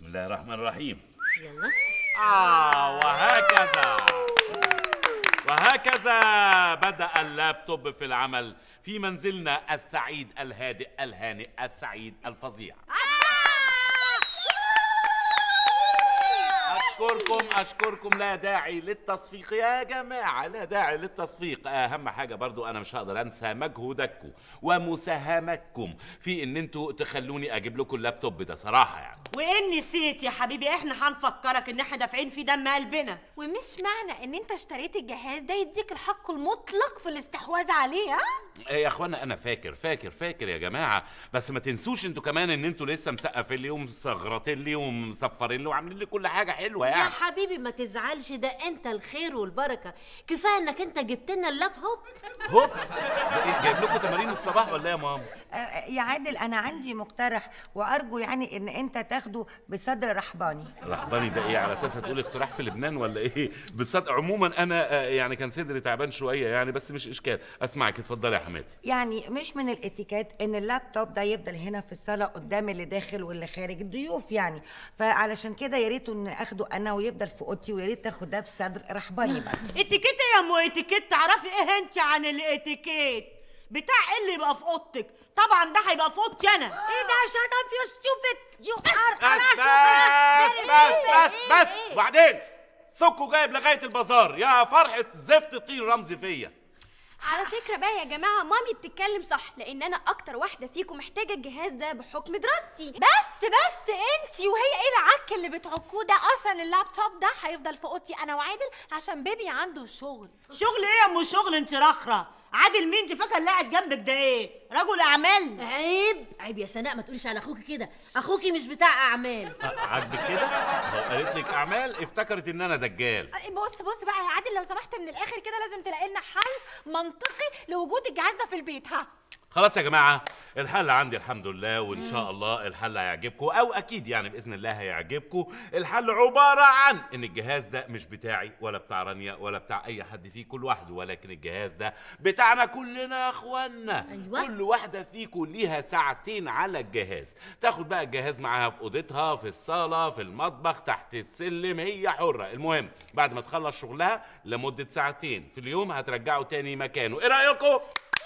الله الرحمن الرحيم يلا آه وهكذا وهكذا بدأ اللابتوب في العمل في منزلنا السعيد الهادئ الهانئ السعيد الفظيع أشكركم أشكركم لا داعي للتصفيق يا جماعة لا داعي للتصفيق أهم حاجة برضو أنا مش هقدر أنسى مجهودكم ومساهمتكم في إن أنتوا تخلوني أجيب لكم اللابتوب ده صراحة يعني وان نسيت يا حبيبي احنا هنفكرك ان احنا دافعين فيه دم قلبنا ومش معنى ان انت اشتريت الجهاز ده يديك الحق المطلق في الاستحواذ عليه ها إيه يا اخوانا انا فاكر فاكر فاكر يا جماعه بس ما تنسوش انتوا كمان ان انتوا لسه مسقفين لي ومصغرطين لي ومصفرين لي وعاملين لي كل حاجه حلوه يا يعني حبيبي ما تزعلش ده انت الخير والبركه كفايه انك انت جبت لنا اللاب هوب هوب ده إيه، جايب لكم تمارين الصباح ولا ايه يا ماما آه، يا عادل انا عندي مقترح وارجو يعني ان انت تاخده بصدر رحباني رحباني ده ايه على اساس هتقول اقتراح في لبنان ولا ايه بالصدق عموما انا آه، يعني كان صدري تعبان شويه يعني بس مش اشكال اسمعك اتفضلي يا حماتي يعني مش من الاتيكيت ان اللابتوب ده يفضل هنا في الصاله قدام اللي داخل واللي خارج الضيوف يعني فعلشان كده يا ريت ان اخده انا ويفضل في اوضتي ويا ريت تاخد ده بصدر رحباني بقى اتيكيت يا ام اتيكيت تعرفي ايه انت عن الاتيكيت بتاع ايه اللي يبقى في اوضتك طبعا ده هيبقى في اوضتي انا ايه ده شut up you stupid you are بس بس بس بس بس وبعدين سكوا جايب لغايه البازار يا فرحه زفت طين رمزي فيا على فكرة بقى يا جماعة مامي بتتكلم صح لأن أنا أكتر واحدة فيكم محتاجة الجهاز ده بحكم دراستي بس بس انتي وهي ايه العك اللي بتعكوه ده اصلا اللابتوب ده هيفضل في اوضتي انا وعادل عشان بيبي عنده شغل شغل ايه يا ام شغل انت رخره عادل مين انت فاكر اللي قاعد جنبك ده ايه رجل اعمال عيب عيب يا سناء ما تقوليش على اخوكي كده اخوكي مش بتاع اعمال عاجبك كده هو قالت لك اعمال افتكرت ان انا دجال بص بص بقى يا عادل لو سمحت من الاخر كده لازم تلاقي لنا حل منطقي لوجود الجهاز ده في البيت ها خلاص يا جماعة الحل عندي الحمد لله وإن شاء الله الحل هيعجبكم أو أكيد يعني بإذن الله هيعجبكم الحل عبارة عن إن الجهاز ده مش بتاعي ولا بتاع رانيا ولا بتاع أي حد فيه كل واحد ولكن الجهاز ده بتاعنا كلنا يا إخوانا أيوة. كل واحدة فيكم ليها ساعتين على الجهاز تاخد بقى الجهاز معاها في أوضتها في الصالة في المطبخ تحت السلم هي حرة المهم بعد ما تخلص شغلها لمدة ساعتين في اليوم هترجعه تاني مكانه إيه رأيكم؟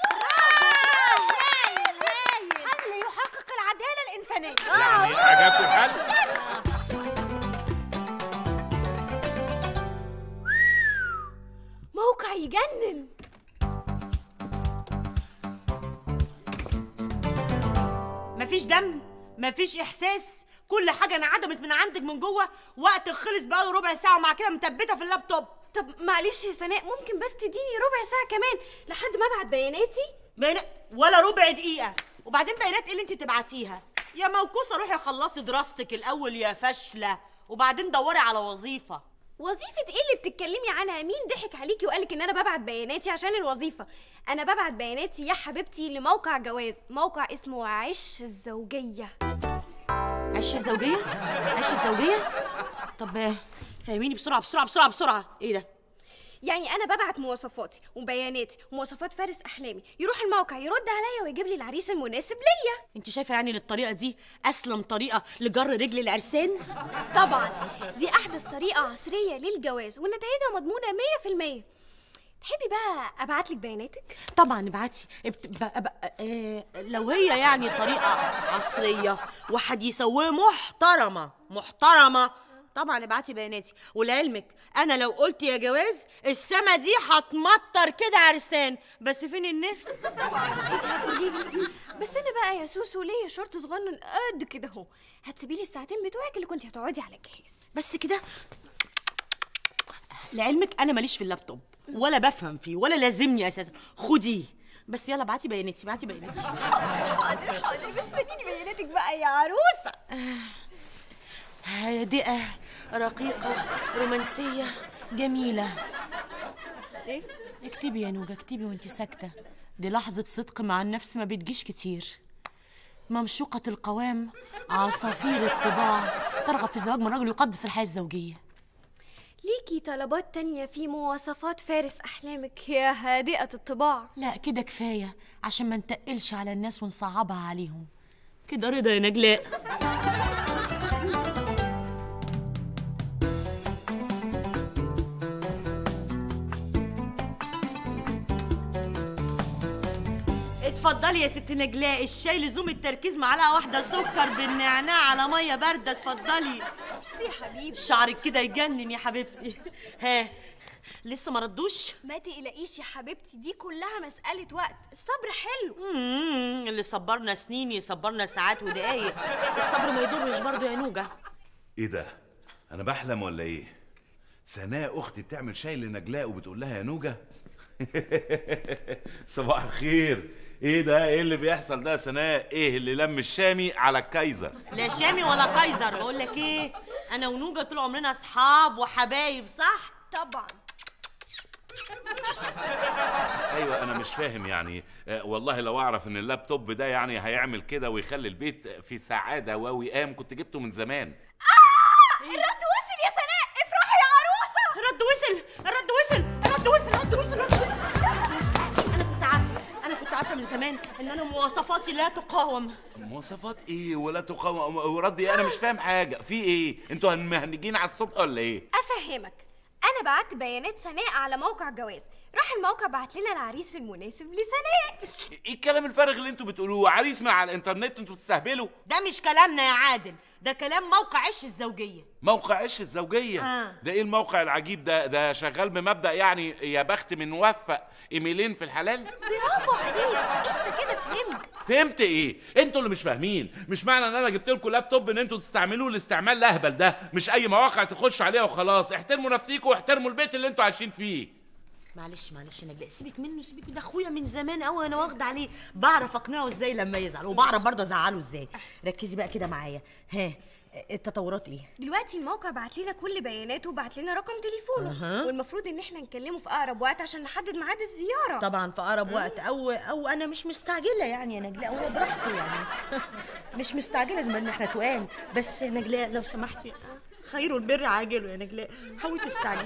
حل يحقق العداله الانسانيه يعني عجبكم الحل؟ موقع يجنن مفيش دم مفيش احساس كل حاجه انعدمت من عندك من جوه وقت خلص بقاله ربع ساعه ومع كده مثبته في اللابتوب طب معلش يا سناء ممكن بس تديني ربع ساعة كمان لحد ما ابعت بياناتي بيانات ولا ربع دقيقه وبعدين بيانات ايه اللي انت تبعتيها يا موكوسه روحي خلصي دراستك الاول يا فاشله وبعدين دوري على وظيفه وظيفة ايه اللي بتتكلمي عنها مين ضحك عليكي وقالك ان انا ببعت بياناتي عشان الوظيفة انا ببعت بياناتي يا حبيبتي لموقع جواز موقع اسمه عش الزوجية عش الزوجيه عش الزوجيه طب آه، فهميني بسرعه بسرعه بسرعه بسرعه ايه ده يعني انا ببعت مواصفاتي وبياناتي ومواصفات فارس احلامي يروح الموقع يرد عليا ويجيب لي العريس المناسب ليا انت شايفه يعني ان الطريقه دي اسلم طريقه لجر رجل العرسان طبعا دي احدث طريقه عصريه للجواز ونتائجها مضمونه 100% تحبي بقى ابعت لك بياناتك طبعا ابعتي ابت... ب... ب... آه... لو هي يعني طريقه عصريه وحديثه ومحترمه محترمه طبعا ابعتي بياناتي ولعلمك انا لو قلت يا جواز السما دي هتمطر كده عرسان بس فين النفس انت هتقولي لي بس انا بقى يا سوسو ليا شرط صغنن قد كده اهو هتسيبي لي الساعتين بتوعك اللي كنت هتقعدي على الجهاز بس كده لعلمك انا ماليش في اللابتوب ولا بفهم فيه ولا لازمني اساسا خديه بس يلا ابعتي بياناتي ابعتي بياناتي حاضر حاضر بس فنيني بياناتك بقى يا عروسه هادئة رقيقة رومانسية جميلة ايه اكتبي يا نوجة اكتبي وانت ساكتة دي لحظة صدق مع النفس ما بتجيش كتير ممشوقة القوام عصافير الطباع ترغب في الزواج من رجل يقدس الحياة الزوجية ليكي طلبات تانية في مواصفات فارس أحلامك يا هادئة الطباع لا كده كفاية عشان ما نتقلش على الناس ونصعبها عليهم كده رضا يا نجلاء اتفضلي يا ست نجلاء الشاي لزوم التركيز معلقه واحده سكر بالنعناع على ميه بارده اتفضلي ميرسي يا حبيبي شعرك كده يجنن يا حبيبتي ها لسه ما ردوش ما تقلقيش يا حبيبتي دي كلها مسألة وقت الصبر حلو مم، اللي صبرنا سنين يصبرنا ساعات ودقايق الصبر ما يضرش برضه يا نوجه ايه ده انا بحلم ولا ايه سناء اختي بتعمل شاي لنجلاء وبتقول لها يا نوجه صباح الخير ايه ده ايه اللي بيحصل ده يا سناء ايه اللي لم الشامي على الكايزر لا شامي ولا قيصر بقول لك ايه انا ونوجه طول عمرنا اصحاب وحبايب صح طبعا ايوه انا مش فاهم يعني آه، والله لو اعرف ان اللابتوب ده يعني هيعمل كده ويخلي البيت في سعاده ووئام كنت جبته من زمان الرد وصل يا سناء افرحي يا عروسة الرد وصل الرد وصل الرد وصل الرد وصل الرد وصل انا كنت عارفه انا كنت عارفه من زمان ان انا مواصفاتي لا تقاوم مواصفات ايه ولا تقاوم وردي انا مش فاهم حاجه في ايه انتوا مهنجين على الصبح ولا ايه افهمك انا بعت بيانات سناء على موقع جواز راح الموقع بعت لنا العريس المناسب لسناء ايه الكلام الفارغ اللي انتوا بتقولوه عريس من على الانترنت انتوا بتستهبلوا ده مش كلامنا يا عادل ده كلام موقع عش الزوجيه موقع عش الزوجيه آه. ده ايه الموقع العجيب ده ده شغال بمبدا يعني يا بخت من موفق ايميلين في الحلال برافو عليك انت كده فهمت فهمت ايه انتوا اللي مش فاهمين مش معنى ان انا جبت لكم لابتوب ان انتوا تستعملوه الاستعمال الاهبل ده مش اي مواقع تخش عليها وخلاص احترموا نفسيكم واحترموا البيت اللي انتوا عايشين فيه معلش معلش يا نجلاء سيبك منه سيبك ده اخويا من زمان قوي انا واخده عليه بعرف اقنعه ازاي لما يزعل وبعرف برضه ازعله ازاي ركزي بقى كده معايا ها التطورات ايه دلوقتي الموقع بعت لنا كل بياناته وبعت لنا رقم تليفونه أها. والمفروض ان احنا نكلمه في اقرب وقت عشان نحدد ميعاد الزياره طبعا في اقرب وقت او او انا مش مستعجله يعني يا نجلاء هو براحته يعني مش مستعجله زي ما ان احنا توام بس يا نجلاء لو سمحتي خير البر عاجله يا نجلاء حاولي تستعجلي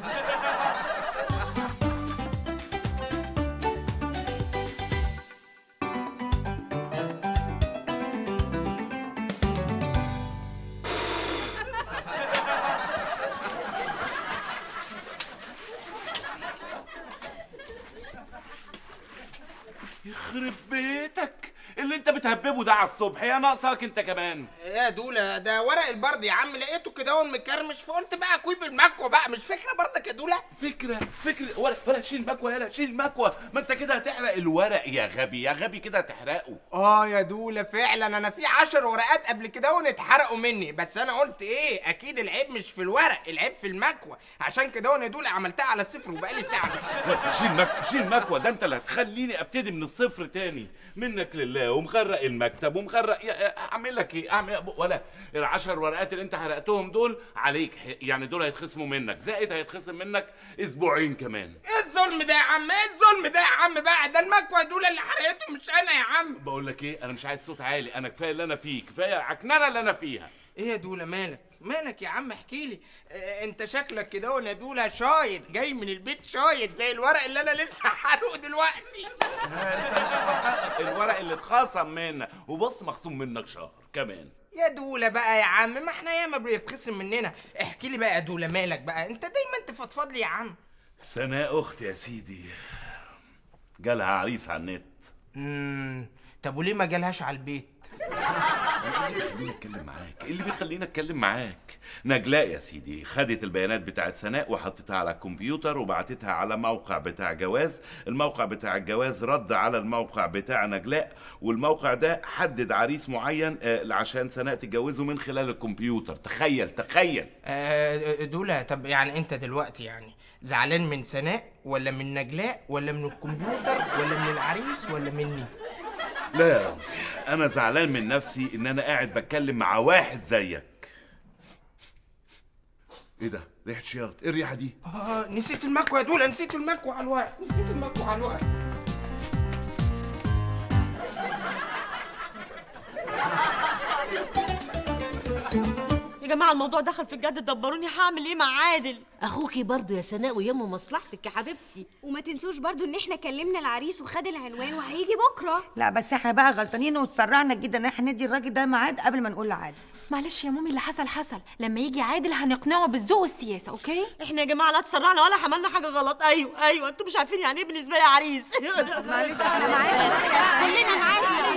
يخرب بيتك اللي انت بتهببه ده على الصبح يا ناقصك انت كمان يا دولا ده ورق البرد يا عم لقيته كده هو مكرمش فقلت بقى اكوي بالمكوى بقى مش فكره برضك يا دولا فكرة فكرة ولا ولا شيل المكوى يلا شيل المكوى ما انت كده هتحرق الورق يا غبي يا غبي كده هتحرقه اه يا دولا فعلا انا في عشر ورقات قبل كده هون اتحرقوا مني بس انا قلت ايه اكيد العيب مش في الورق العيب في المكوى عشان كده هون يا دولا عملتها على الصفر وبقالي ساعه ولا شيل مك شيل مكوى ده انت اللي هتخليني ابتدي من الصفر تاني منك لله ومخرق المكتب ومخرق يا- اعمل لك ايه اعمل إيه؟ ولا العشر ورقات اللي انت حرقتهم دول عليك يعني دول هيتخصموا منك زائد هيتخصم منك اسبوعين كمان ايه الظلم ده يا عم ايه الظلم ده يا عم بقى ده المكوى يا دولا اللي حرقته مش انا يا عم بقول لك ايه انا مش عايز صوت عالي انا كفايه اللي انا فيه كفايه العكننه اللي انا فيها ايه يا دولا مالك مالك يا عم احكي لي اه انت شكلك كده هون يا دولا شايط جاي من البيت شايط زي الورق اللي انا لسه حارقه دلوقتي الورق اللي اتخصم منك وبص مخصوم منك شهر كمان يا دولا بقى يا عم ما احنا ياما بيتخصم مننا احكي لي بقى يا دولا مالك بقى انت دايما تفضفض لي يا عم سناء اختي يا سيدي جالها عريس على النت امم طب وليه ما جالهاش على البيت خليني اتكلم معاك ايه اللي بيخليني اتكلم معاك نجلاء يا سيدي خدت البيانات بتاعت سناء وحطتها على الكمبيوتر وبعتتها على موقع بتاع جواز الموقع بتاع الجواز رد على الموقع بتاع نجلاء والموقع ده حدد عريس معين آه، عشان سناء تتجوزه من خلال الكمبيوتر تخيل تخيل آه دولا طب يعني انت دلوقتي يعني زعلان من سناء ولا من نجلاء ولا من الكمبيوتر ولا من العريس ولا مني لا يا رمزي انا زعلان من نفسي ان انا قاعد بتكلم مع واحد زيك ايه ده ريحه شياط ايه الريحه دي اه نسيت المكوى يا دولا نسيت المكوى على الورق نسيت المكوى على الورق يا جماعه الموضوع دخل في الجد دبروني هعمل ايه مع عادل اخوكي برضو يا سناء ويمه مصلحتك يا حبيبتي وما تنسوش برضو ان احنا كلمنا العريس وخد العنوان وهيجي بكره لا بس احنا بقى غلطانين واتسرعنا جدا ان احنا ندي الراجل ده ميعاد قبل ما نقول لعادل معلش يا مامي اللي حصل حصل لما يجي عادل هنقنعه بالذوق والسياسه اوكي احنا يا جماعه لا تسرعنا ولا عملنا حاجه غلط ايوه ايوه انتوا مش عارفين يعني ايه بالنسبه لي عريس معلش احنا معاك كلنا معاك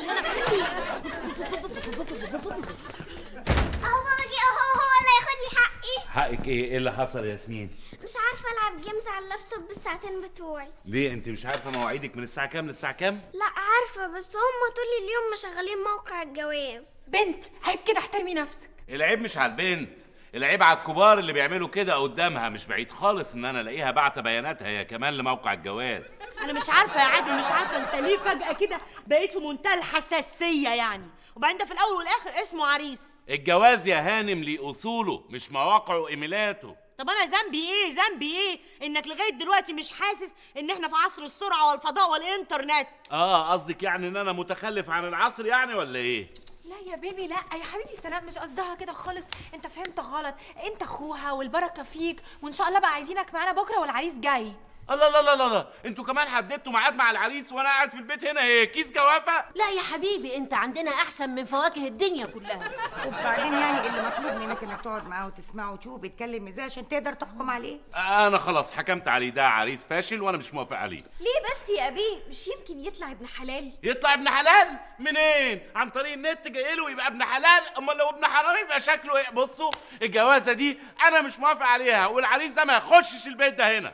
اهو بابا جه اهو هو اللي هياخد لي حقي حقك ايه ايه اللي حصل يا ياسمين مش عارفه العب جيمز على اللابتوب بالساعتين بتوعي ليه انت مش عارفه مواعيدك من الساعه كام للساعه كام لا عارفه بس هما طول اليوم مشغلين موقع الجواز بنت عيب كده احترمي نفسك العيب مش على البنت العيب على الكبار اللي بيعملوا كده قدامها مش بعيد خالص ان انا الاقيها بعت بياناتها هي كمان لموقع الجواز انا مش عارفه يا عادل مش عارفه انت ليه فجاه كده بقيت في منتهى الحساسيه يعني وبعدين ده في الاول والاخر اسمه عريس الجواز يا هانم ليه اصوله مش مواقعه وايميلاته طب انا ذنبي ايه ذنبي ايه انك لغايه دلوقتي مش حاسس ان احنا في عصر السرعه والفضاء والانترنت اه قصدك يعني ان انا متخلف عن العصر يعني ولا ايه لا يا بيبي لا يا حبيبي سناء مش قصدها كده خالص انت فهمت غلط انت اخوها والبركه فيك وان شاء الله بقى عايزينك معانا بكره والعريس جاي الله لا لا لا لا انتوا كمان حددتوا ميعاد مع العريس وانا قاعد في البيت هنا ايه كيس جوافه لا يا حبيبي انت عندنا احسن من فواكه الدنيا كلها وبعدين يعني اللي مطلوب منك انك تقعد معاه وتسمعه وتشوفه بيتكلم ازاي عشان تقدر تحكم عليه انا خلاص حكمت عليه ده عريس فاشل وانا مش موافق عليه ليه بس يا ابيه مش يمكن يطلع ابن حلال يطلع ابن حلال منين عن طريق النت جاي له يبقى ابن حلال امال لو ابن حرام يبقى شكله ايه بصوا الجوازه دي انا مش موافق عليها والعريس ده ما يخشش البيت ده هنا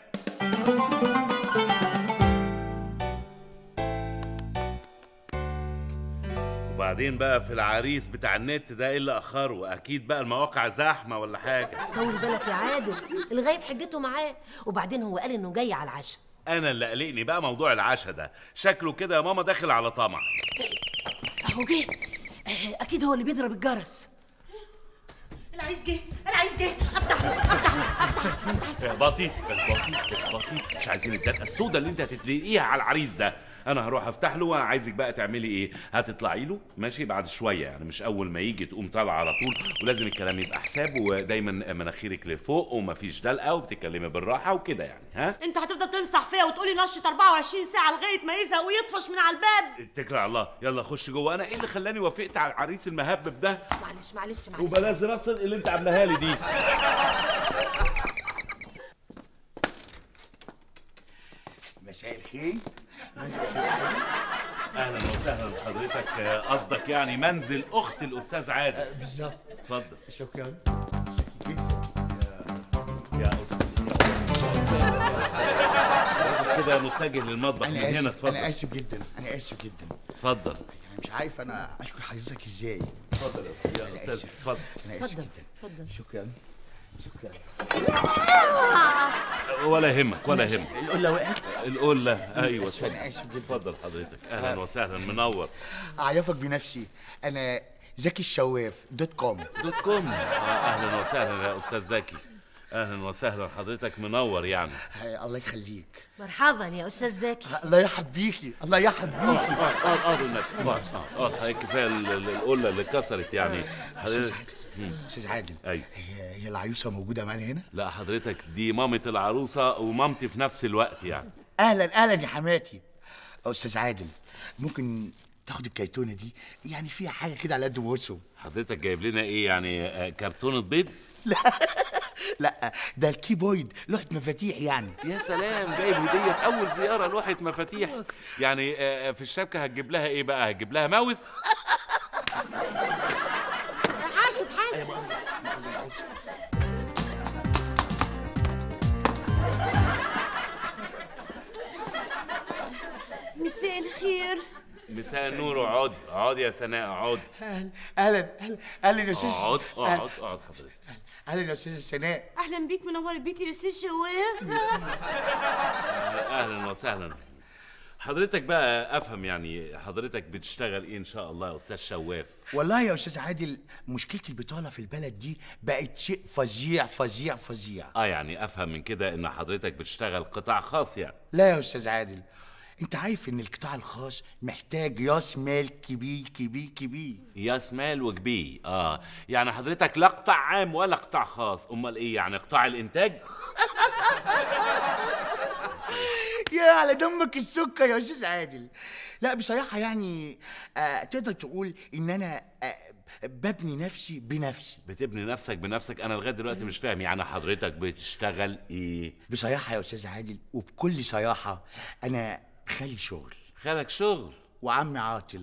وبعدين بقى في العريس بتاع النت ده ايه اللي اخره اكيد بقى المواقع زحمه ولا حاجه طول بالك يا عادل الغايب حجته معاه وبعدين هو قال انه جاي على العشاء انا اللي قلقني بقى موضوع العشاء ده شكله كده يا ماما داخل على طمع اهو جه آه، اكيد هو اللي بيضرب الجرس العريس جه العريس جه افتح له افتح له اهبطي اهبطي اهبطي مش عايزين الدلقه السودا اللي انت هتدلقيها على العريس ده انا هروح افتح له وانا عايزك بقى تعملي ايه هتطلعي له ماشي بعد شويه يعني مش اول ما يجي تقوم طالعه على طول ولازم الكلام يبقى حساب ودايما مناخيرك لفوق ومفيش دلقه وبتتكلمي بالراحه وكده يعني ها انت هتفضل تنصح فيا وتقولي نشط 24 ساعه لغايه ما يزهق ويطفش من على الباب اتكل على الله يلا خش جوه انا ايه اللي خلاني وافقت على العريس المهبب ده معلش معلش معلش وبلاش زراعه صدق اللي انت عاملاها لي دي مساء الخير اهلا وسهلا بحضرتك آه، قصدك يعني منزل اخت الاستاذ عادل بالظبط اتفضل شكرا يا استاذ كده نتجه للمطبخ من انا هنا اسف اتفضل انا اسف جدا انا اسف جدا اتفضل يعني مش عارف انا اشكر حضرتك ازاي اتفضل يا استاذ اتفضل انا اسف اتفضل جدا اتفضل شكرا شكرا ولا يهمك ولا يهمك القله وقعت القله ايوه اسف انا اسف جدا اتفضل حضرتك اهلا وسهلا منور اعرفك بنفسي انا زكي الشواف دوت كوم دوت كوم آه، اهلا وسهلا يا استاذ زكي اهلا وسهلا حضرتك منور يعني آه، الله يخليك مرحبا يا استاذ زكي الله يرحب بيكي الله يرحب بيكي اه اه اه النبي اه اه اه كفايه ال- ال- القله اللي اتكسرت يعني استاذ حضرتك عادل استاذ عادل ايوه هي هي العروسه موجوده معانا هنا لا حضرتك دي مامة العروسة ومامتي في نفس الوقت يعني اهلا اهلا يا حماتي استاذ عادل ممكن تاخد الكرتونه دي يعني فيها حاجه كده على قد بوسه حضرتك جايب لنا ايه يعني آه، كرتونة بيض لا ده الكيبورد لوحه مفاتيح يعني يا سلام جايب هدية في أول زيارة لوحة مفاتيح يعني آه، في الشبكة هتجيب لها إيه بقى؟ هتجيب لها ماوس؟ حاسب حاسب مساء الخير مساء النور اقعدي اقعدي يا سناء اقعدي اهلا اهلا اهلا اهلا يا استاذ اقعد اقعد اقعد حضرتك اهلا يا استاذ سناء اهلا بيك منور البيت يا استاذ شواف اهلا وسهلا حضرتك بقى افهم يعني حضرتك بتشتغل ايه ان شاء الله يا استاذ شواف والله يا استاذ عادل مشكله البطاله في البلد دي بقت شيء فظيع فظيع فظيع اه يعني افهم من كده ان حضرتك بتشتغل قطاع خاص يعني لا يا استاذ عادل انت عارف ان القطاع الخاص محتاج راس مال كبير كبير كبير ياس مال وكبي اه يعني حضرتك لا قطاع عام ولا قطاع خاص امال ايه يعني قطاع الانتاج يا على دمك السكر يا استاذ عادل لا بصراحه يعني آه تقدر تقول ان انا آه ببني نفسي بنفسي بتبني نفسك بنفسك انا لغايه دلوقتي مش فاهم يعني حضرتك بتشتغل ايه بصراحه يا استاذ عادل وبكل صراحه انا خالي شغل خالك شغل وعمي عاطل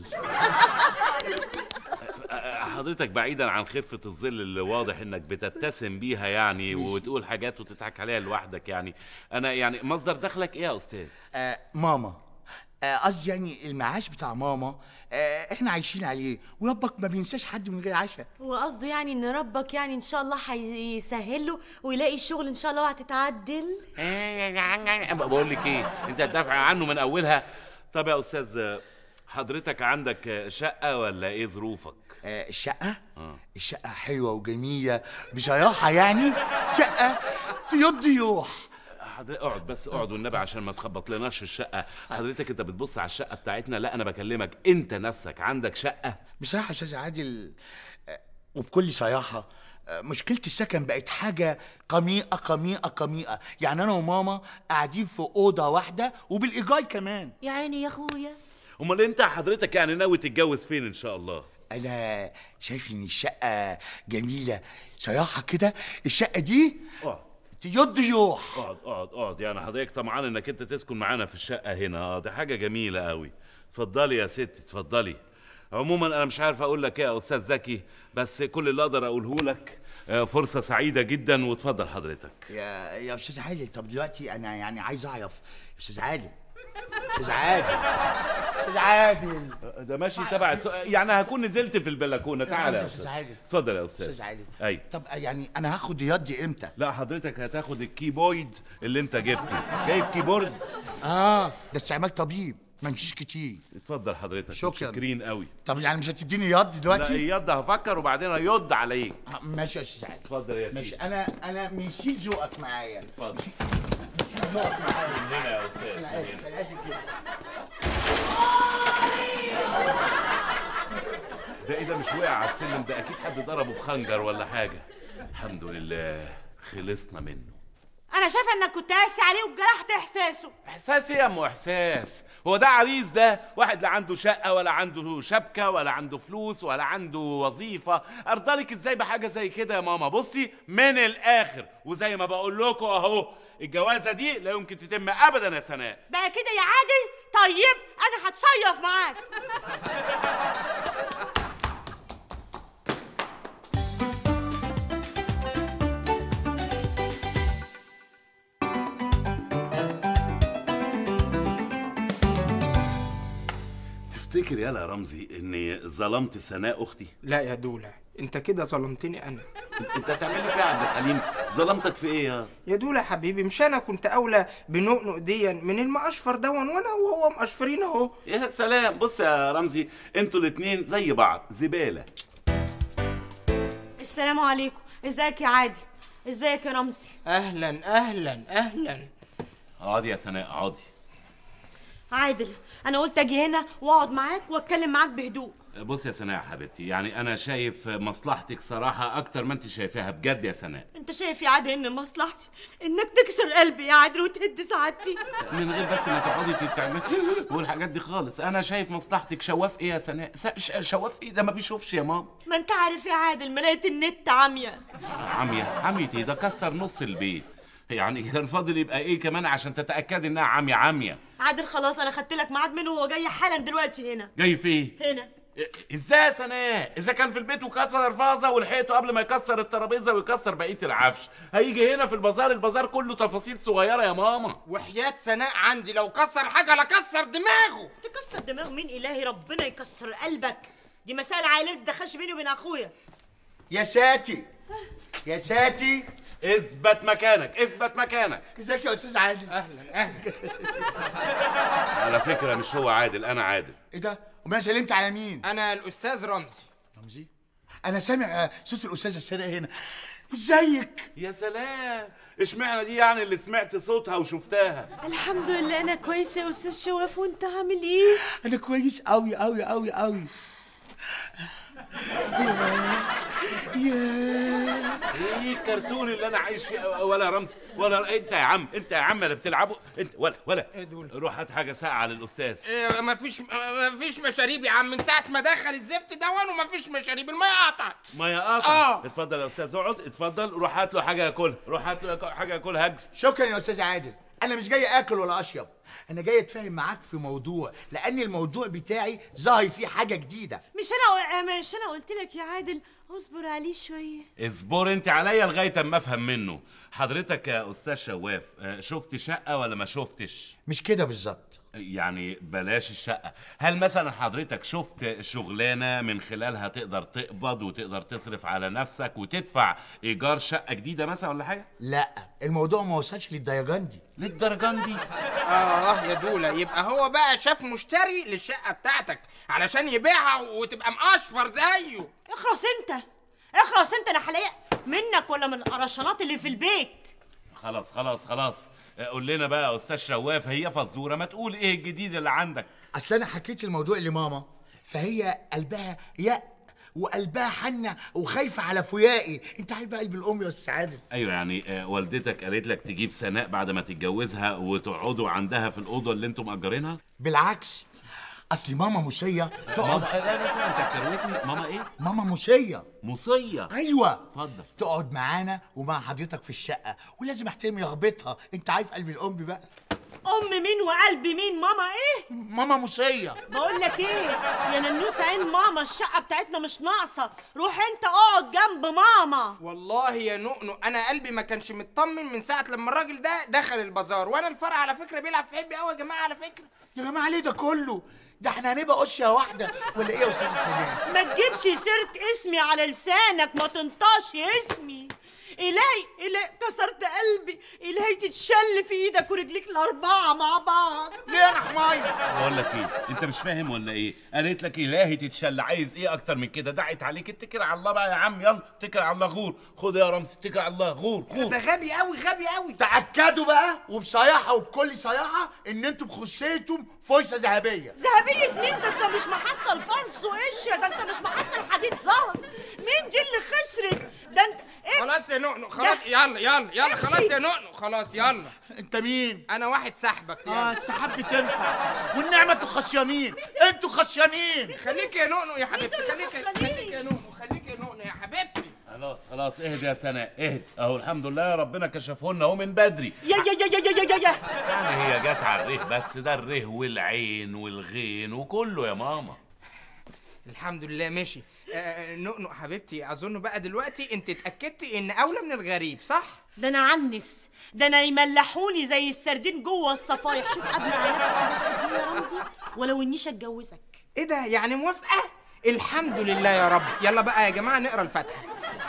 حضرتك بعيدا عن خفة الظل اللي واضح انك بتتسم بيها يعني وتقول حاجات وتضحك عليها لوحدك يعني انا يعني مصدر دخلك ايه يا استاذ آه ماما آه، قصدي يعني المعاش بتاع ماما آه احنا عايشين عليه وربك ما بينساش حد من غير عشاء هو قصده يعني ان ربك يعني ان شاء الله هيسهل له ويلاقي شغل ان شاء الله وهتتعدل بقول لك ايه انت هتدافع عنه من اولها طب يا استاذ حضرتك عندك شقة ولا ايه ظروفك آه الشقة؟ آه. الشقة حلوة وجميلة بصراحة يعني شقة طيور ضيوح حضرتك اقعد بس اقعد والنبي عشان ما تخبط لناش في الشقة حضرتك انت بتبص على الشقة بتاعتنا لا انا بكلمك انت نفسك عندك شقة بصراحة يا استاذ عادل آه، وبكل صراحة آه، مشكلة السكن بقت حاجة قميئة قميئة قميئة يعني أنا وماما قاعدين في أوضة واحدة وبالإيجار كمان يا عيني يا اخويا امال انت حضرتك يعني ناوي تتجوز فين ان شاء الله أنا شايف إن الشقة جميلة صراحة كده الشقة دي اقعد طيور ضيوح اقعد اقعد اقعد يعني حضرتك طمعان انك انت تسكن معانا في الشقة هنا اه دي حاجة جميلة قوي اتفضلي يا ست اتفضلي عموما انا مش عارف اقول لك ايه يا استاذ زكي بس كل اللي اقدر اقوله لك آه، فرصة سعيدة جدا واتفضل حضرتك يا يا أستاذ عادل طب دلوقتي أنا يعني عايز أعرف يا أستاذ عادل أستاذ عادل أستاذ عادل ده ماشي تبع السؤ... يعني هكون نزلت في البلكونة تعالى يا يا أستاذ استاذ عادل. اتفضل يا استاذ أستاذ عادل اي طب يعني أنا هاخد يدي إمتى؟ لا حضرتك هتاخد الكيبورد اللي انت جبته جايب كيبورد آه ده استعمال طبيب ما يمشيش كتير اتفضل حضرتك شكراً. متشكرين قوي طب يعني مش هتديني يد لا دلوقتي؟ يض هفكر وبعدين هيض عليك آه، ماشي يا أستاذ عادل اتفضل يا ماشي سيدي أنا أنا مشيت ذوقك معايا اتفضل مشيت ذوقك معايا هنا يا استاذ أنا آسف أنا آسف جدا ده ايه ده مش وقع على السلم ده اكيد حد ضربه بخنجر ولا حاجه الحمد لله خلصنا منه انا شايفه انك كنت قاسي عليه وجرحت احساسه احساس ايه يا ام احساس هو ده عريس ده واحد لا عنده شقه ولا عنده شبكه ولا عنده فلوس ولا عنده وظيفه ارضالك ازاي بحاجه زي كده يا ماما بصي من الاخر وزي ما بقول لكم اهو الجوازه دي لا يمكن تتم ابدا يا سناء بقى كده يا عادل طيب انا هتصيف معاك تفتكر يالا يا رمزي اني ظلمت سناء اختي لا يا دولة انت كده ظلمتني انا انت- انت هتعمل لي فيها يا عبد الحليم ظلمتك في ايه يا يا دولة يا حبيبي مش انا كنت اولى بنقنق ديا من المقشفر دون وانا وهو مقشفرين اهو يا سلام بص يا رمزي انتوا الاتنين زي بعض زباله السلام عليكم ازيك يا عادل ازيك يا رمزي اهلا اهلا اهلا اقعدي يا سناء اقعدي عادل انا قلت اجي هنا واقعد معاك واتكلم معاك بهدوء بص يا سناء يا حبيبتي يعني انا شايف مصلحتك صراحه اكتر ما انت شايفاها بجد يا سناء انت شايف يا عادل ان مصلحتي انك تكسر قلبي يا عادل وتهد سعادتي من غير بس ما تقعدي تعملي والحاجات دي خالص انا شايف مصلحتك شواف ايه يا سناء س- ش- شواف ايه ده ما بيشوفش يا ماما ما انت عارف يا عادل مرايه النت عاميه عمية عميتي ده كسر نص البيت يعني كان فاضل يبقى ايه كمان عشان تتاكدي انها عمية عمية عادل خلاص انا خدت لك ميعاد منه وهو جاي حالا دلوقتي هنا جاي فين هنا ازاي يا سناء اذا كان في البيت وكسر فازه ولحقته قبل ما يكسر الترابيزه ويكسر بقيه العفش هيجي هنا في البازار البازار كله تفاصيل صغيره يا ماما وحياة سناء عندي لو كسر حاجة لكسر دماغه تكسر دماغ مين الهي ربنا يكسر قلبك دي مسائل عائليه ما تدخلش بيني وبين اخويا يا ساتي يا ساتي اثبت مكانك اثبت مكانك ازيك يا استاذ عادل اهلا اهلا على فكره مش هو عادل انا عادل ايه ده وما سلمت على مين انا الاستاذ رمزي رمزي انا سامع آه، صوت الاستاذه السناء هنا ازيك يا سلام اشمعنى دي يعني اللي سمعت صوتها وشفتها الحمد لله انا كويسه يا استاذ شواف وانت عامل ايه انا كويس قوي قوي قوي قوي يا ايه الكرتون اللي انا عايش فيه ولا رمز ولا انت يا عم انت يا عم اللي بتلعبه انت ولا ولا روح هات حاجه ساقعه للاستاذ إيه مفيش مفيش مشاريب يا عم من ساعه ما دخل الزفت دون ومفيش مشاريب الميه قطعت ميه قاطع آه. اتفضل يا استاذ اقعد اتفضل روح هات له حاجه ياكلها روح هات له ياكل- حاجه ياكلها هجري شكرا يا استاذ عادل انا مش جاي اكل ولا اشرب انا جاي اتفاهم معاك في موضوع لان الموضوع بتاعي ظاهر فيه حاجه جديده مش انا مش انا قلت لك يا عادل اصبر عليه شويه اصبر انت عليا لغايه اما افهم منه حضرتك يا استاذ شواف آه، شفت شقه ولا ما شفتش مش كده بالظبط يعني بلاش الشقه هل مثلا حضرتك شفت شغلانه من خلالها تقدر تقبض وتقدر تصرف على نفسك وتدفع ايجار شقه جديده مثلا ولا حاجه لا الموضوع ما وصلش للدرجان دي للدرجان دي اه يا دولا يبقى هو بقى شاف مشتري للشقه بتاعتك علشان يبيعها وتبقى مقشفر زيه اخرس انت اخرس انت انا حلاقي منك ولا من القرشانات اللي في البيت خلاص خلاص خلاص آه، قول لنا بقى يا استاذ شواف هي فزوره ما تقول ايه الجديد اللي عندك اصل انا حكيت الموضوع لماما فهي قلبها يأ وقلبها حنة وخايفة على فيائي انت عارف بقى قلب الام يا استاذ عادل ايوه يعني آه، والدتك قالت لك تجيب سناء بعد ما تتجوزها وتقعدوا عندها في الاوضه اللي انتم مأجرينها بالعكس اصل ماما موسية ماما تقعد لا لا لا انت بتروتني ماما ايه ماما موسية موصيه ايوه اتفضل تقعد معانا ومع حضرتك في الشقة ولازم احترم رغبتها انت عارف قلب الام بقى ام مين وقلب مين ماما ايه ماما موسية بقول لك ايه يا ننوس عين ماما الشقه بتاعتنا مش ناقصه روح انت اقعد جنب ماما والله يا نؤنو انا قلبي ما كانش مطمن من ساعه لما الراجل ده دخل البازار وانا الفرع على فكره بيلعب في حبي قوي يا جماعه على فكره يا جماعة ليه ده كله ده احنا هنبقى قشة واحدة ولا ايه يا استاذ سليم ما تجيبش سيره اسمي على لسانك ما تنطش اسمي إلهي إلهي كسرت قلبي إلهي تتشل في إيدك ورجليك الأربعة مع بعض ليه انا حماية بقول لك ايه انت مش فاهم ولا ايه قالت لك الهي تتشل عايز ايه اكتر من كده دعت عليك اتكل على الله بقى يا عم يلا اتكل على الله غور خد يا رمز اتكل على الله غور غور ده غبي قوي غبي قوي تأكدوا بقى وبصياحة وبكل صياحة ان انتم خسيتم فرصة ذهبية ذهبية مين ده انت مش محصل فرص وقشرة ده انت مش محصل حديد زهر مين دي اللي خسرت ده انت ايه خلاص يا نؤنو خلاص ده- يلا يلا يلا امشي. خلاص يا نؤنو خلاص يلا انت مين؟ انا واحد صاحبك اه يلا السحاب بتنفع والنعمة انتوا خصيانين انتوا خصيانين خليك يا نؤنو يا حبيبتي انتوا اللي خليك خسرانين. خليك يا نؤنو خليك يا نؤنو يا حبيبتي خلاص خلاص اهدي يا سناء اهدي اهو الحمد لله ربنا كشفه لنا اهو من بدري يا يا يا يا يا يا يا يعني هي جت على الره بس ده الره والعين والغين وكله يا ماما الحمد لله ماشي آه نؤنو حبيبتي اظن بقى دلوقتي انت اتاكدتي ان اولى من الغريب صح ده انا عنس ده انا يملحوني زي السردين جوه الصفايح شوف قبل على نفسك قد ايه يا رمزي ولو انيش اتجوزك ايه ده يعني موافقه الحمد لله يا رب يلا بقى يا جماعه نقرا الفاتحه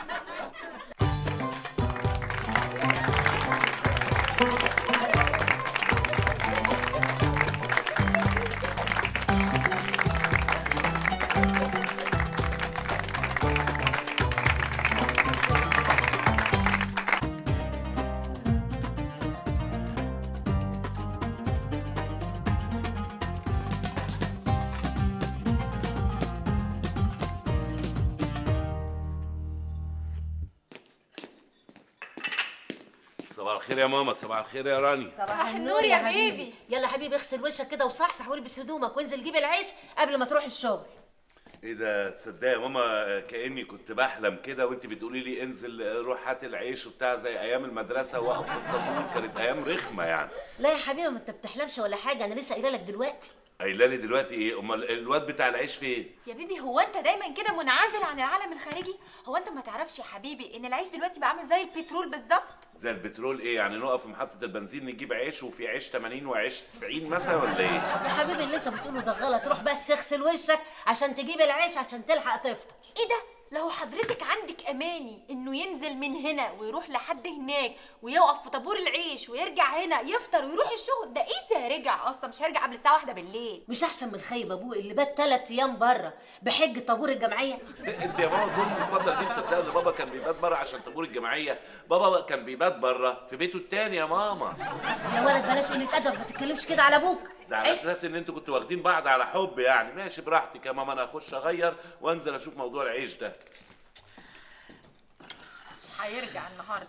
صباح الخير يا ماما صباح الخير يا راني صباح النور يا بيبي. يلا حبيبي اغسل وشك كده وصحصح والبس هدومك وانزل جيب العيش قبل ما تروح الشغل ايه ده تصدقي يا ماما كاني كنت بحلم كده وانت بتقولي لي انزل روح هات العيش وبتاع زي ايام المدرسه واقف في الطابور كانت ايام رخمه يعني لا يا حبيبي ما انت بتحلمش ولا حاجه انا لسه قايله لك دلوقتي قايله لي دلوقتي ايه امال الواد بتاع العيش فين يا بيبي هو انت دايما كده منعزل عن العالم الخارجي هو انت ما تعرفش يا حبيبي ان العيش دلوقتي بقى عامل زي البترول بالظبط زي البترول ايه يعني نقف في محطه البنزين نجيب عيش وفي عيش 80 وعيش 90 مثلا ولا ايه يا حبيبي اللي انت بتقوله ده غلط روح بس اغسل وشك عشان تجيب العيش عشان تلحق تفطر ايه ده لو حضرتك عندك اماني انه ينزل من هنا ويروح لحد هناك ويقف في طابور العيش ويرجع هنا يفطر ويروح الشغل ده ايه هيرجع اصلا مش هيرجع قبل الساعه واحدة بالليل مش احسن من خيب ابوه اللي بات ثلاث ايام بره بحج طابور الجمعيه انت يا ماما طول الفتره دي مصدقه ان بابا كان بيبات بره عشان طابور الجمعيه بابا كان بيبات بره في بيته التاني يا ماما بس يا ولد بلاش قله ادب ما تتكلمش كده على ابوك ده على اساس ان انتوا كنتوا واخدين بعض على حب يعني ماشي براحتك يا ماما انا اخش اغير وانزل اشوف موضوع العيش ده هيرجع النهارده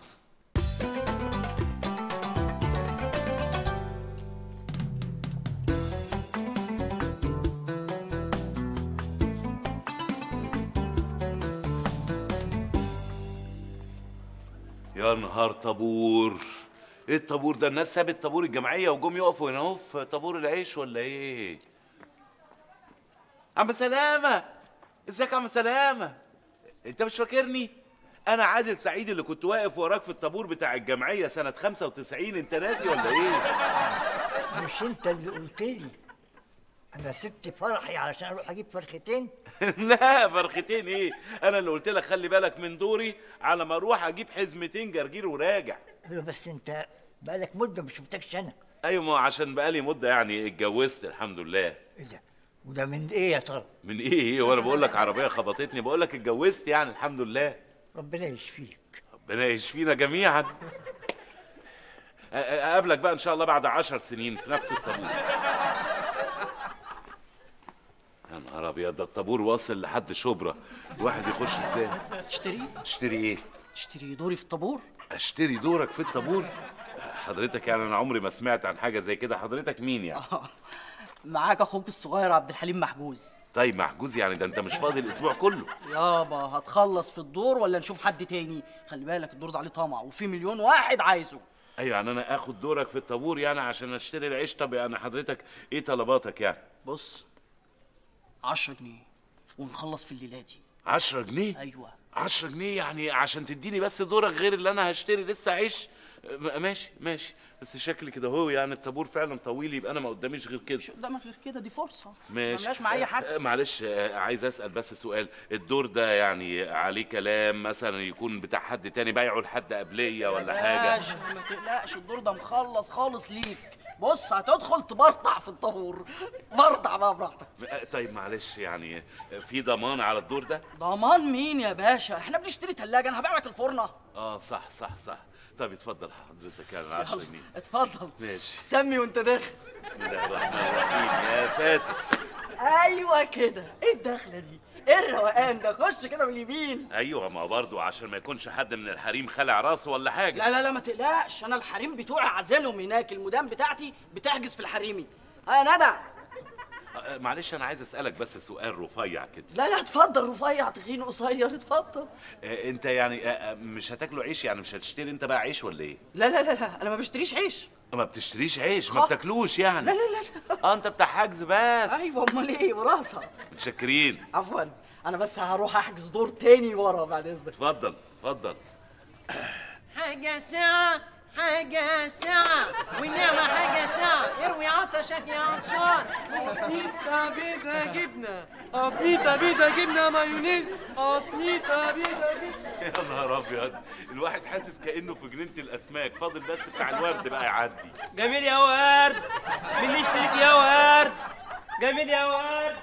يا نهار طابور ايه الطابور ده الناس سابت طابور الجمعيه وجم يقفوا هنا اهو في طابور العيش ولا ايه عم سلامه ازيك يا عم سلامه انت مش فاكرني انا عادل سعيد اللي كنت واقف وراك في الطابور بتاع الجمعيه سنه 95 انت ناسي ولا ايه مش انت اللي قلت لي انا سبت فرحي علشان اروح اجيب فرختين لا فرختين ايه انا اللي قلت لك خلي بالك من دوري على ما اروح اجيب حزمتين جرجير وراجع ايوه بس انت بقالك مده ما شفتكش انا ايوه ما عشان بقالي مده يعني اتجوزت الحمد لله ايه ده وده من ايه يا ترى من ايه ايه وانا بقول لك عربيه خبطتني بقول لك اتجوزت يعني الحمد لله ربنا يشفيك ربنا يشفينا جميعا أ- أ- اقابلك بقى ان شاء الله بعد عشر سنين في نفس الطابور يا نهار ابيض ده الطابور واصل لحد شبرا الواحد يخش ازاي تشتري تشتري ايه تشتري دوري في الطابور اشتري دورك في الطابور حضرتك يعني انا عمري ما سمعت عن حاجه زي كده حضرتك مين يعني معاك اخوك الصغير عبد الحليم محجوز طيب محجوز يعني ده انت مش فاضي الاسبوع كله يابا هتخلص في الدور ولا نشوف حد تاني خلي بالك الدور ده عليه طمع وفي مليون واحد عايزه ايوه يعني انا اخد دورك في الطابور يعني عشان اشتري العيش طب يعني حضرتك ايه طلباتك يعني بص 10 جنيه ونخلص في الليله دي 10 جنيه ايوه 10 جنيه يعني عشان تديني بس دورك غير اللي انا هشتري لسه عيش م- ماشي ماشي بس شكلي كده هو يعني الطابور فعلا طويل يبقى انا ما قداميش غير كده قدامك غير كده دي فرصه ماشي ملهاش معايا حد آه، معلش آه، عايز اسال بس سؤال الدور ده يعني عليه كلام مثلا يكون بتاع حد تاني بايعه لحد قبليه ولا حاجه باشا ما تقلقش الدور ده مخلص خالص ليك بص هتدخل تبرطع في الطابور برطع بقى براحتك آه، طيب معلش يعني آه، في ضمان على الدور ده ضمان مين يا باشا احنا بنشتري تلاجة انا هبيع لك الفرنه اه صح صح صح طيب اتفضل حضرتك يعني 10 جنيه اتفضل ماشي سمي وانت داخل بسم الله الرحمن الرحيم يا ساتر ايوه كده ايه الدخله دي ايه الروقان ده خش كده من اليمين ايوه ما برضو عشان ما يكونش حد من الحريم خلع راسه ولا حاجه لا لا لا ما تقلقش انا الحريم بتوعي عازلهم هناك المدام بتاعتي بتحجز في الحريمي ها يا ندى آه، معلش انا عايز اسالك بس سؤال رفيع كده لا لا اتفضل رفيع تخين قصير اتفضل آه، انت يعني آه، آه، مش هتاكلوا عيش يعني مش هتشتري انت بقى عيش ولا ايه لا لا لا لا انا ما بشتريش عيش ما بتشتريش عيش ما آه. بتاكلوش يعني لا لا لا اه انت بتاع حجز بس ايوه امال ايه وراثه متشكرين عفوا انا بس هروح احجز دور تاني ورا بعد اذنك اتفضل اتفضل حاجة ساعة حاجة ساعة ونعمة حاجة ساعة اروي عطشك يا عطشان قسميطة بيضة جبنة قسميطة بيضة جبنة مايونيز قسميطة بيضة جبنة يا نهار ابيض الواحد حاسس كانه في جنينه الاسماك فاضل بس بتاع الورد بقى يعدي جميل يا ورد مين يشتريك يا ورد جميل يا ورد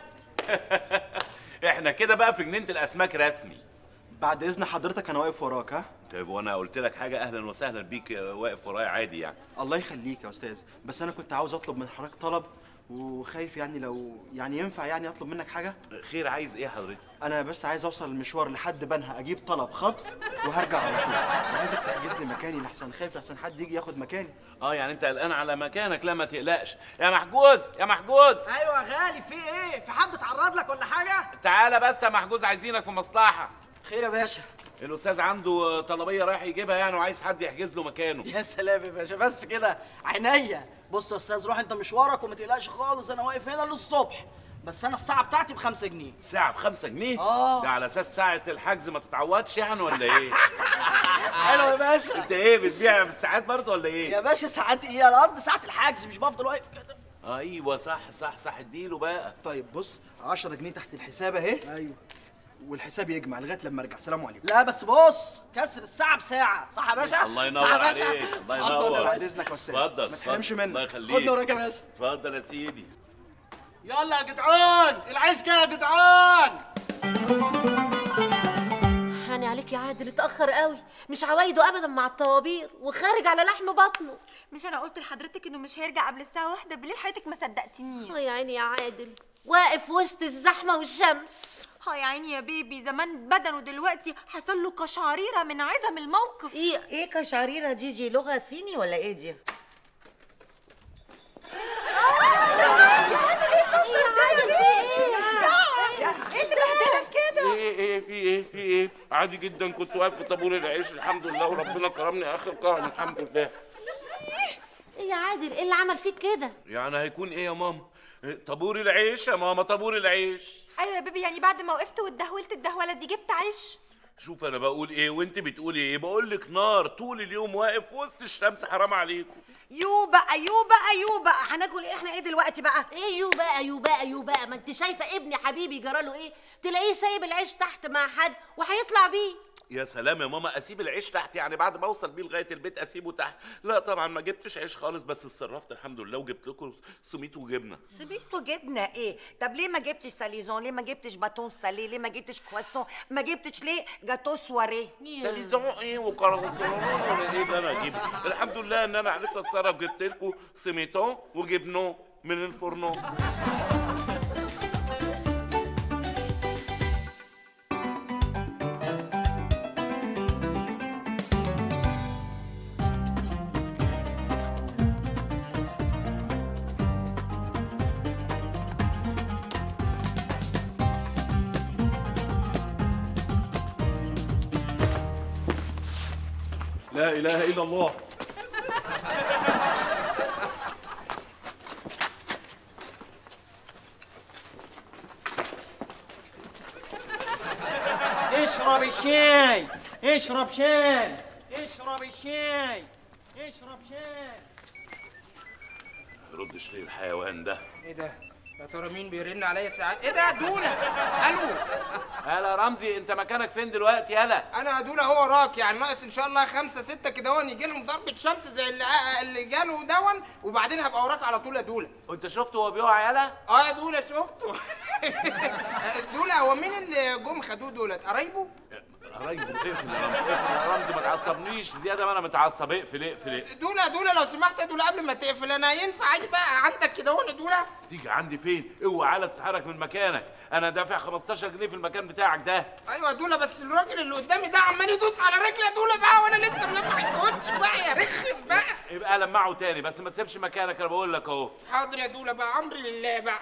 احنا كده بقى في جنينه الاسماك رسمي بعد اذن حضرتك انا واقف وراك ها طيب وانا قلت لك حاجه اهلا وسهلا بيك آه، واقف ورايا عادي يعني الله يخليك يا استاذ بس انا كنت عاوز اطلب من حضرتك طلب وخايف يعني لو يعني ينفع يعني اطلب منك حاجه خير عايز ايه حضرتك انا بس عايز اوصل المشوار لحد بنها اجيب طلب خطف وهرجع على طول وعايزك تحجز لي مكاني لحسن خايف لحسن حد يجي ياخد مكاني اه يعني انت قلقان على مكانك لا ما تقلقش يا محجوز يا محجوز ايوه يا غالي في ايه في حد اتعرض لك ولا حاجه تعالى بس يا محجوز عايزينك في مصلحه خير يا باشا الاستاذ عنده طلبيه رايح يجيبها يعني وعايز حد يحجز له مكانه يا سلام يا باشا بس كده عينيا بص يا استاذ روح انت مشوارك وما تقلقش خالص انا واقف هنا للصبح بس انا الساعه بتاعتي بخمسة جنيه ساعة بخمسة جنيه؟ اه ده على اساس ساعة الحجز ما تتعوضش يعني ولا ايه؟ حلو يا باشا انت ايه بتبيع بالساعات برضه ولا ايه؟ يا باشا ساعات ايه انا قصدي ساعه الحجز مش بفضل واقف كده ايوه صح صح صح اديله بقى طيب بص 10 جنيه تحت الحساب اهي ايوه والحساب يجمع لغايه لما ارجع سلام عليكم لا بس بص كسر الساعه بساعه صح يا باشا الله ينور صح يا باشا؟ عليك صح الله الفل يا ينور باشا. بعد اذنك يا استاذ اتفضل ما تحرمش اتفضل. منك الله يخليك خدني وراك يا باشا اتفضل يا سيدي يلا يا جدعان العيش كده يا جدعان هاني عليك يا عادل اتأخر قوي مش عوايده أبدا مع الطوابير وخارج على لحم بطنه مش انا قلت لحضرتك انه مش هيرجع قبل الساعه واحدة بالليل حضرتك ما صدقتنيش اه يا عيني يا عادل واقف وسط الزحمة والشمس ها يا عيني يا بيبي زمان بدنه دلوقتي حصل له قشعريره من عزم الموقف ايه ايه كشعريره دي دي لغه صيني ولا ايه دي ايه اللي بهدلك كده ايه ايه في ايه في ايه عادي جدا كنت واقف في طابور العيش الحمد لله وربنا كرمني اخر كرم الحمد لله ايه يا عادل ايه اللي عمل فيك كده يعني هيكون ايه يا ماما إيه، طابور العيش يا ماما طابور العيش ايوه يا بيبي يعني بعد ما وقفت واتدهولت الدهوله دي جبت عيش شوف انا بقول ايه وانت بتقولي ايه بقول لك نار طول اليوم واقف وسط الشمس حرام عليكم يو بقى يو بقى يو بقى هناكل ايه احنا ايه دلوقتي بقى ايه يو بقى يو بقى يو بقى ما انت شايفه ابني حبيبي جراله ايه تلاقيه سايب العيش تحت مع حد وهيطلع بيه يا سلام يا ماما اسيب العيش تحت يعني بعد ما اوصل بيه لغايه البيت اسيبه تحت لا طبعا ما جبتش عيش خالص بس اتصرفت الحمد لله وجبت لكم سميت وجبنه سبيتو جبنه ايه طب ليه ما جبتش ساليزون ليه ما جبتش باتون سالي ليه ما جبتش كواسون ما جبتش ليه جاتو سواريه ساليزون ايه وكرغسون ولا ايه اللي انا اجيب الحمد لله ان انا عرفت اتصرف جبت لكم سميتون وجبنون من الفرنون لا اله الا الله اشرب الشاي اشرب شاي اشرب الشاي اشرب شاي ردش ليه الحيوان ده ايه ده يا ترى مين بيرن عليا ساعات ايه ده دوله الو هلا رمزي انت مكانك فين دلوقتي يلا انا دوله هو وراك يعني ناقص ان شاء الله خمسة ستة كده هون يجي لهم ضربة شمس زي اللي اللي جاله دون وبعدين هبقى وراك على طول يا دوله وانت شفته وهو بيقع يلا اه يا دوله شفته دوله هو مين اللي جم خدوه دولت قرايبه قرايبه اقفل يا رمزي اقفل يا رمزي ما تعصبنيش زياده ما انا متعصب اقفل اقفل اقفل دوله دوله لو سمحت يا دوله قبل ما تقفل انا ينفع اجي بقى عندك كده هون يا دوله تيجي عندي فين اوعى على تتحرك من مكانك انا دافع 15 جنيه في المكان بتاعك ده ايوه يا دوله بس الراجل اللي قدامي ده عمال يدوس على رجلي يا دوله بقى وانا لسه ملمع الكوتش بقى يا رخم بقى يبقى لمعه تاني بس ما تسيبش مكانك انا بقول لك اهو حاضر يا دوله بقى امر لله بقى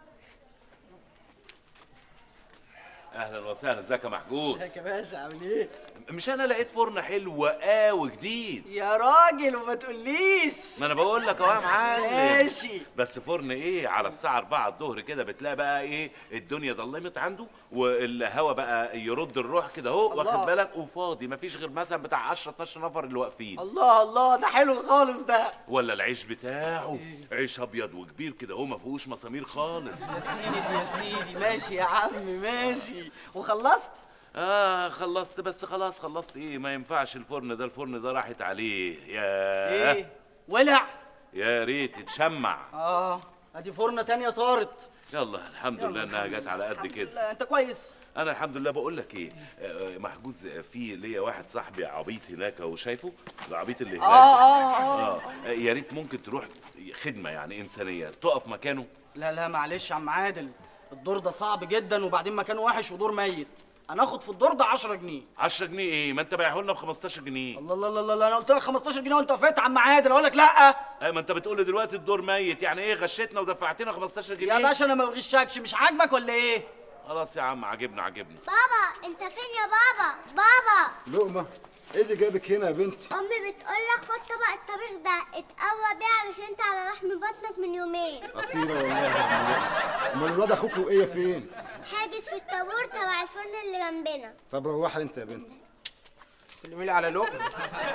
اهلا وسهلا ازيك يا محجوز ازيك يا باشا عامل ايه؟ مش انا لقيت فرن حلو قوي جديد يا راجل وما تقوليش ما انا بقول لك اهو يا معلم ماشي بس فرن ايه على الساعه 4 الظهر كده بتلاقي بقى ايه الدنيا ضلمت عنده والهوا بقى يرد الروح كده اهو الله. واخد بالك وفاضي مفيش غير مثلا بتاع 10 12 نفر اللي واقفين الله الله ده حلو خالص ده ولا العيش بتاعه عيش ابيض وكبير كده اهو ما فيهوش مسامير خالص يا سيدي يا سيدي ماشي يا عم ماشي وخلصت؟ اه خلصت بس خلاص خلصت ايه ما ينفعش الفرن ده الفرن ده راحت عليه يا ايه؟ ولع يا ريت يتشمع اه ادي فرنه تانية طارت يلا الحمد لله انها جت على قد كده لا انت كويس انا الحمد لله بقول لك ايه آه، محجوز في ليا واحد صاحبي عبيط هناك اهو شايفه العبيط اللي هناك آه، آه، آه. آه، يا ريت ممكن تروح خدمه يعني انسانيه تقف مكانه لا لا معلش يا عم عادل الدور ده صعب جدا وبعدين مكانه وحش ودور ميت هناخد في الدور ده 10 جنيه 10 جنيه ايه ما انت بايعه لنا ب 15 جنيه الله الله الله الله انا قلت لك 15 جنيه وانت وافقت يا عم عادل اقول لك لا اي ما انت بتقول لي دلوقتي الدور ميت يعني ايه غشيتنا ودفعتنا 15 جنيه يا باشا انا ما بغشكش مش عاجبك ولا ايه خلاص يا عم عجبنا عجبنا بابا انت فين يا بابا بابا لقمة ايه اللي جابك هنا يا بنتي؟ امي بتقول لك خد طبق الطبيخ ده اتقوى بيه علشان انت على رحم بطنك من يومين أصيلة والله يا ابن لقمة. أمال الواد أخوك وإيه فين؟ حاجز في الطابور تبع الفرن اللي جنبنا طب روحي أنت يا بنتي سلمي لي على لقمه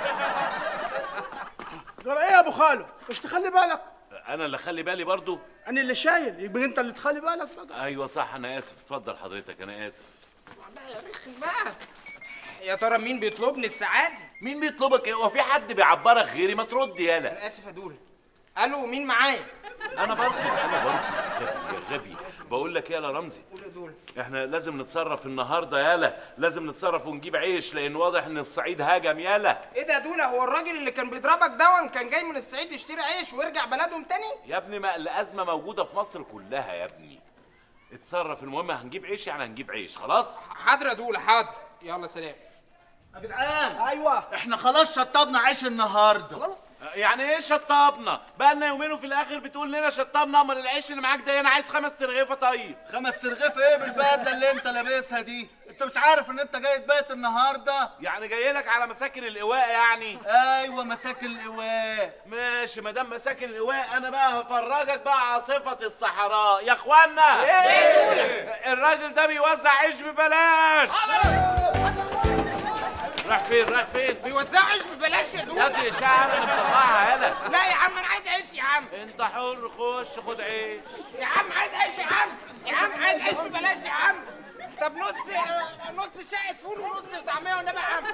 جرى ايه يا ابو خالو مش تخلي بالك انا اللي اخلي بالي برضو انا اللي شايل يبقى انت اللي تخلي بالك بقى ايوه صح انا اسف اتفضل حضرتك انا اسف يا رخم بقى يا ترى مين بيطلبني الساعات دي؟ مين بيطلبك ايه هو في حد بيعبرك غيري ما ترد يالا انا اسف يا دوله الو مين معايا انا برضه انا برضه غبي يا غبي بقول لك يالا رمزي قول يا دوله احنا لازم نتصرف النهارده يالا لازم نتصرف ونجيب عيش لان واضح ان الصعيد هاجم يالا ايه ده يا دوله هو الراجل اللي كان بيضربك دون كان جاي من الصعيد يشتري عيش ويرجع بلدهم تاني يا ابني ما الازمه موجوده في مصر كلها يا ابني اتصرف المهم هنجيب عيش يعني هنجيب عيش خلاص حاضر يا دوله حاضر يلا سلام يا جدعان ايوه احنا خلاص شطبنا عيش النهارده يعني ايه شطبنا بقالنا يومين وفي الاخر بتقول لنا شطبنا امال العيش اللي معاك ده انا عايز خمس ترغيفه طيب خمس ترغيف ايه بالبدله اللي انت لابسها دي انت مش عارف ان انت جاي تبات النهارده يعني جاي لك على مساكن الايواء يعني ايوه مساكن الايواء ماشي ما دام مساكن الايواء انا بقى هفرجك بقى عاصفه الصحراء يا اخوانا إيه؟ الراجل ده بيوزع عيش ببلاش راح فين راح فين بيوزعوا عيش ببلاش يا دوله يا ابني اشاعه انا مطلعها يالا لا يا عم انا عايز عيش يا عم انت حر خش خد عيش يا عم عايز عيش يا عم يا عم عايز عيش ببلاش يا عم طب نص نص شقه فول ونص طعميه والنبي يا عم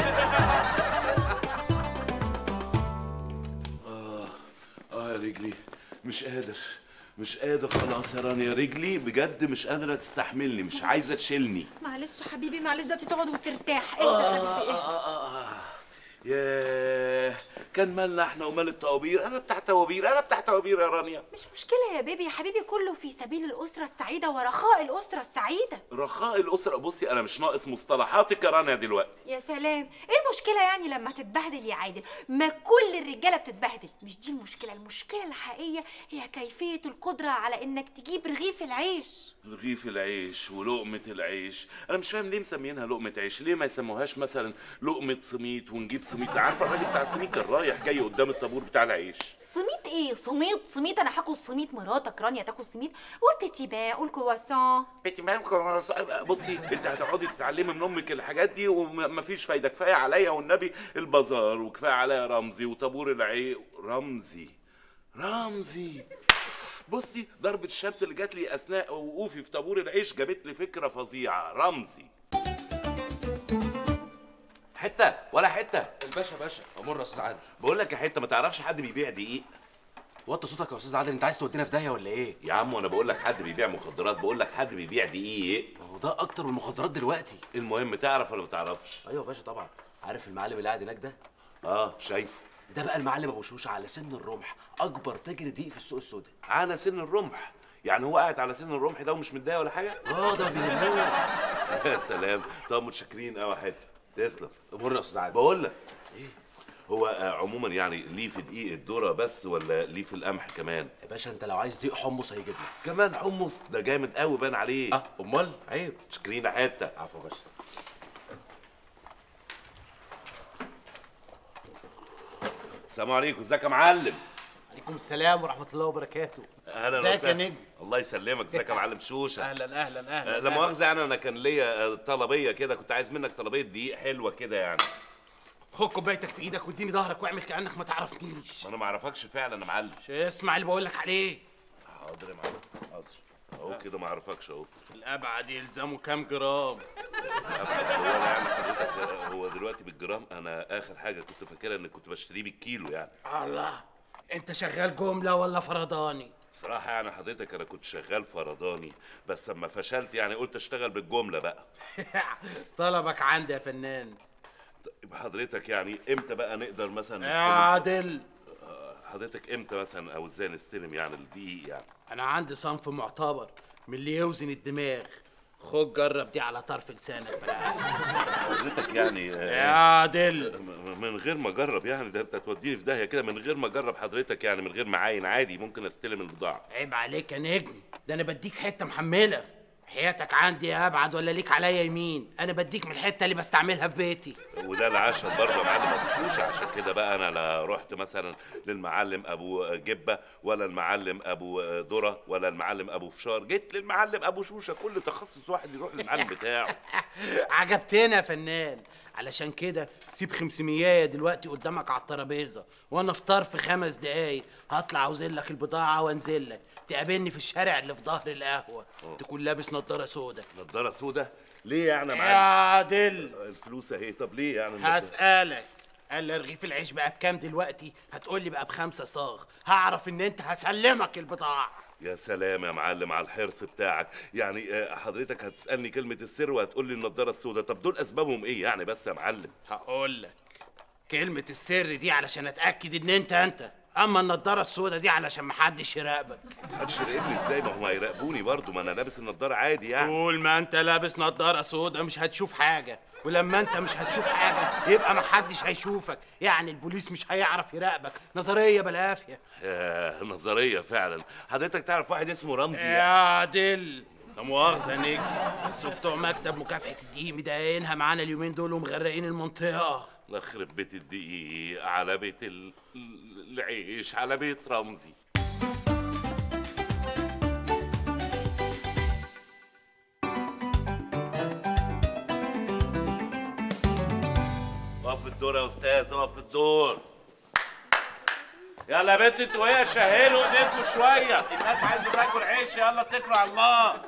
اه اه يا رجلي مش قادر مش قادر خلاص يا رانيا رجلي بجد مش قادره تستحملني مش عايزه تشيلني معلش حبيبي معلش دلوقتي تقعد وترتاح آه اهدى آه اهدى. آه آه. ياه كان مالنا احنا ومال الطوابير انا بتاع طوابير انا بتاع طوابير يا رانيا مش مشكلة يا بيبي يا حبيبي كله في سبيل الأسرة السعيدة ورخاء الأسرة السعيدة رخاء الاسره بصي انا مش ناقص مصطلحاتك يا رانيا دلوقتي يا سلام ايه المشكلة يعني لما تتبهدل يا عادل ما كل الرجالة بتتبهدل مش دي المشكلة المشكلة الحقيقية هي كيفية القدرة على انك تجيب رغيف العيش رغيف العيش ولقمة العيش أنا مش فاهم ليه مسمينها لقمة عيش ليه ما يسموهاش مثلا لقمة سميط ونجيب سميط عارفة الراجل بتاع السميط كان رايح جاي قدام الطابور بتاع العيش سميت ايه سميط سميط انا هاكل سميط مراتك رانيا تاكل سميط والبيتي بان والكرواسون بنتي ما بصي انت هتقعدي تتعلمي من امك الحاجات دي ومفيش فايده كفايه عليا والنبي البازار وكفايه عليا رمزي وطابور العيش رمزي رمزي بصي ضربة الشمس اللي جات لي اثناء وقوفي في طابور العيش جابت لي فكره فظيعه رمزي حته ولا حته الباشا باشا امر يا استاذ عادل بقول لك يا حته ما تعرفش حد بيبيع دقيق وطي صوتك يا استاذ عادل انت عايز تودينا في داهيه ولا ايه يا عم وانا بقول لك حد بيبيع مخدرات بقول لك حد بيبيع دقيق ما هو ده اكتر من المخدرات دلوقتي المهم تعرف ولا ما تعرفش ايوه يا باشا طبعا عارف المعلم اللي قاعد هناك ده اه شايفه ده بقى المعلم ابو شوشه على سن الرمح اكبر تاجر دقيق في السوق السوداء على سن الرمح يعني هو قاعد على سن الرمح ده ومش متضايق ولا حاجه اه ده بيهمني يا سلام طب متشكرين قوي يا حته تسلم امورنا يا استاذ عادل بقول لك هو آه، عموما يعني ليه في دقيق الذره بس ولا ليه في القمح كمان يا باشا انت لو عايز دقيق حمص هيجيب لك كمان حمص ده جامد قوي بان عليه اه امال عيب متشكرين يا حته عفوا يا باشا السلام عليكم ازيك يا معلم عليكم السلام ورحمه الله وبركاته اهلا ازيك يا وسهلا. نجم الله يسلمك ازيك يا معلم شوشه اهلا اهلا اهلا آه، لا مؤاخذه يعني انا كان ليا آه، طلبيه كده كنت عايز منك طلبيه دقيق حلوه كده يعني خد كوبايتك في ايدك واديني ظهرك واعمل كانك ما تعرفنيش ما انا ما اعرفش فعلا يا معلم اسمع اللي بقول لك عليه حاضر يا معلم حاضر اهو كده ما اعرفكش اهو الابعد يلزمه كام جرام أبعد هو انا يعني حضرتك آه، هو دلوقتي بالجرام انا اخر حاجه كنت فاكرها ان كنت بشتريه بالكيلو يعني الله انت شغال جمله ولا فرداني صراحة يعني حضرتك أنا كنت شغال فرداني بس أما فشلت يعني قلت أشتغل بالجملة بقى طلبك عندي يا فنان طيب حضرتك يعني إمتى بقى نقدر مثلا يا نستلم عادل آه، حضرتك إمتى مثلا أو إزاي نستلم يعني الدقيق يعني انا عندي صنف معتبر من اللي يوزن الدماغ خد جرب دي على طرف لسانك بالعافيه حضرتك يعني آه، يا عادل م- من غير ما أجرب يعني ده أنت هتوديني في داهية كده من غير ما أجرب حضرتك يعني من غير ما أعاين عادي ممكن أستلم البضاعة عيب عليك يا نجم ده انا بديك حته محمله حياتك عندي يا ابعد ولا ليك عليا يمين انا بديك من الحته اللي بستعملها في بيتي وده العشم برضه يا معلم ابو شوشه عشان كده بقى انا لا رحت مثلا للمعلم ابو جبه ولا المعلم ابو ذره ولا المعلم ابو فشار جيت للمعلم ابو شوشه كل تخصص واحد يروح للمعلم بتاعه عجبتني يا فنان علشان كده سيب خمسمية دلوقتي قدامك على الترابيزه وانا افطار في خمس دقايق هطلع اوزن لك البضاعه وانزل لك تقابلني في الشارع اللي في ظهر القهوه تكون لابس نضاره سودا نضاره سودا ليه يعني يا يا معلم عادل الفلوس اهي طب ليه يعني هسألك قال لي رغيف العيش بقى بكام دلوقتي هتقول لي بقى بخمسة صاغ هعرف ان انت هسلمك البضاعة يا سلام يا معلم على الحرص بتاعك يعني آه، حضرتك هتسالني كلمه السر وهتقول لي النضاره السوداء طب دول اسبابهم ايه يعني بس يا معلم هقول لك كلمة السر دي علشان اتأكد ان انت انت اما النضاره السوداء دي علشان محدش يراقبك محدش يراقبني ازاي ما هم هيراقبوني برضو ما انا لابس النضاره عادي يعني طول ما انت لابس نضاره سوداء مش هتشوف حاجه ولما انت مش هتشوف حاجه يبقى محدش هيشوفك يعني البوليس مش هيعرف يراقبك نظريه بالعافيه آه نظريه فعلا حضرتك تعرف واحد اسمه رمزي يا دل لا مؤاخذة يا نجم بس بتوع مكتب مكافحة الدقيق مضايقينها معانا اليومين دول ومغرقين المنطقة الله يخرب بيت الدقيق على بيت ال- ال- العيش على بيت رمزي اقف في الدور يا استاذ اقف في الدور يلا يا بنت انتوا وهي شهلوا ايديكوا شويه الناس عايزه تاكل عيش يلا اتكلوا على الله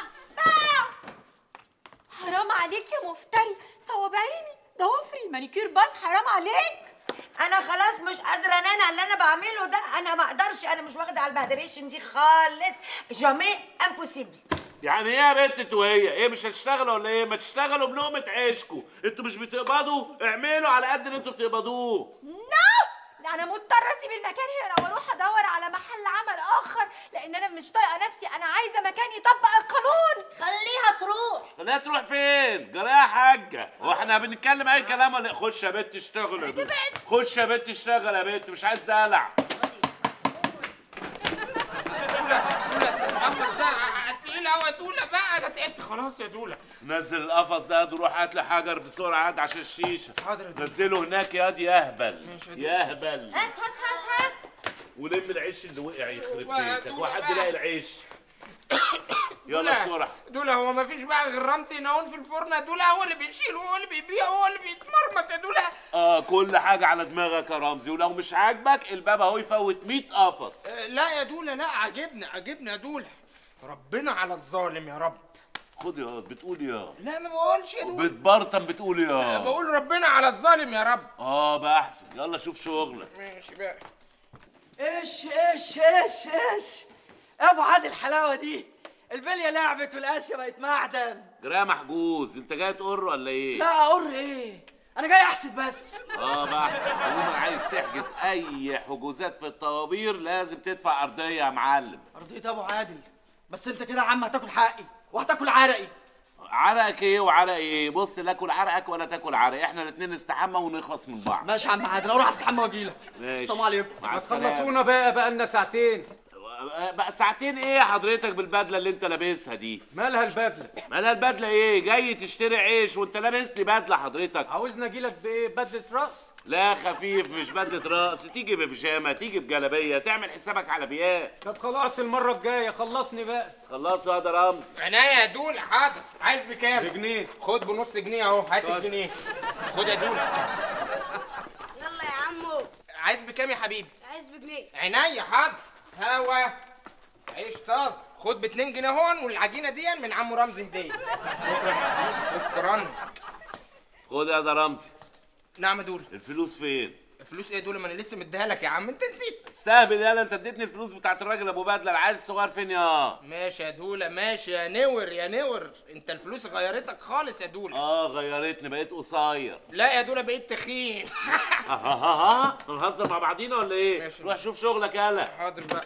حرام عليك يا مفتري صوابعيني ضوافري مانيكير باص حرام عليك انا خلاص مش قادره انام اللي انا بعمله ده انا ما اقدرش انا مش واخده على البهدليشن دي خالص جامي امبوسيبل يعني ايه يا بنت انتوا وهي ايه مش هتشتغلوا ولا ايه ما تشتغلوا بلقمه عيشكوا انتوا مش بتقبضوا اعملوا على قد اللي انتوا بتقبضوه لا انا مضطره اسيب المكان هنا واروح ادور على محل عمل اخر لان انا مش طايقه نفسي انا عايزه مكان يطبق القانون خليها تروح خليها تروح فين جرى يا حاجه هو احنا بنتكلم اي كلام ولا إيه؟ خش يا بنت اشتغل يا بنت خش يا بنت اشتغل يا بنت مش عايز دلع القفص ده تقيل قوي يا دوله بقى انا تعبت خلاص يا دوله نزل القفص ده روح هات لي حجر بسرعه عاد عشان الشيشه حاضر نزله هناك يا دي يهبل يا يهبل هات هات هات هات ولم العيش اللي وقع يخرب وقع بيتك دول واحد بقى. يلاقي العيش يلا دوله بسرعه دوله هو مفيش بقى غير رمزي ناون في الفرن يا دوله هو اللي بيشيل هو اللي بيبيع هو اللي بيتمرمط يا دوله اه كل حاجه على دماغك يا رمزي ولو مش عاجبك الباب اهو يفوت 100 قفص آه، لا يا دوله لا عاجبني عاجبني يا دوله ربنا على الظالم يا رب خد يا بتقول يا لا ما بقولش يا دوله بتبرطم بتقول يا بقول ربنا على الظالم يا رب اه بقى احسن يلا شوف شغلك ماشي بقى ايش ايش ايش ايش ابو عاد الحلاوه دي البليه لعبت والاشياء بقت معدن جرايه محجوز انت جاي تقر ولا ايه لا اقر ايه انا جاي احسد بس اه بقى احسن عموما عايز تحجز اي حجوزات في الطوابير لازم تدفع ارضيه يا معلم رضيت ابو عادل بس انت كده يا عم هتاكل حقي وهتاكل عرقي عرقك ايه وعرق ايه بص لا اكل عرقك ولا تاكل عرق احنا الاثنين نستحمى ونخلص من بعض ماشي يا عم عادل اروح استحمى واجيلك ماشي السلام عليكم مع ما السلامة. تخلصونا بقى بقى لنا ساعتين بقى ساعتين ايه حضرتك بالبدله اللي انت لابسها دي مالها البدله مالها البدله ايه جاي تشتري عيش وانت لابس لي بدله حضرتك عاوزني اجيلك بايه بدله راس لا خفيف مش بدله راس تيجي ببيجامه تيجي بجلابيه تعمل حسابك على بيات طب خلاص المره الجايه خلصني بقى خلصوا هذا رمز عناية يا دوله حاضر عايز بكام؟ بجنيه خد بنص جنيه اهو هات اتفضل. الجنيه خد يا دوله يلا يا عمو عايز بكام يا حبيبي؟ عايز بجنيه عينيا حاضر هوا عيش طازه خد ب 2 جنيه هون والعجينه دي من عمو رمزي هديه شكرا خد يا ده رمزي نعم يا دوله الفلوس فين فلوس ايه دول ما انا لسه مديها لك يا عم انت نسيت استهبل يالا انت اديتني الفلوس بتاعت الراجل ابو بدله العيل الصغير فين يا ماشي يا دوله ماشي يا نور يا نور انت الفلوس غيرتك خالص يا دوله اه غيرتني بقيت قصير لا يا دوله بقيت تخين ها ها ها هنهزر مع بعضينا ولا ايه روح شوف شغلك يالا حاضر بقى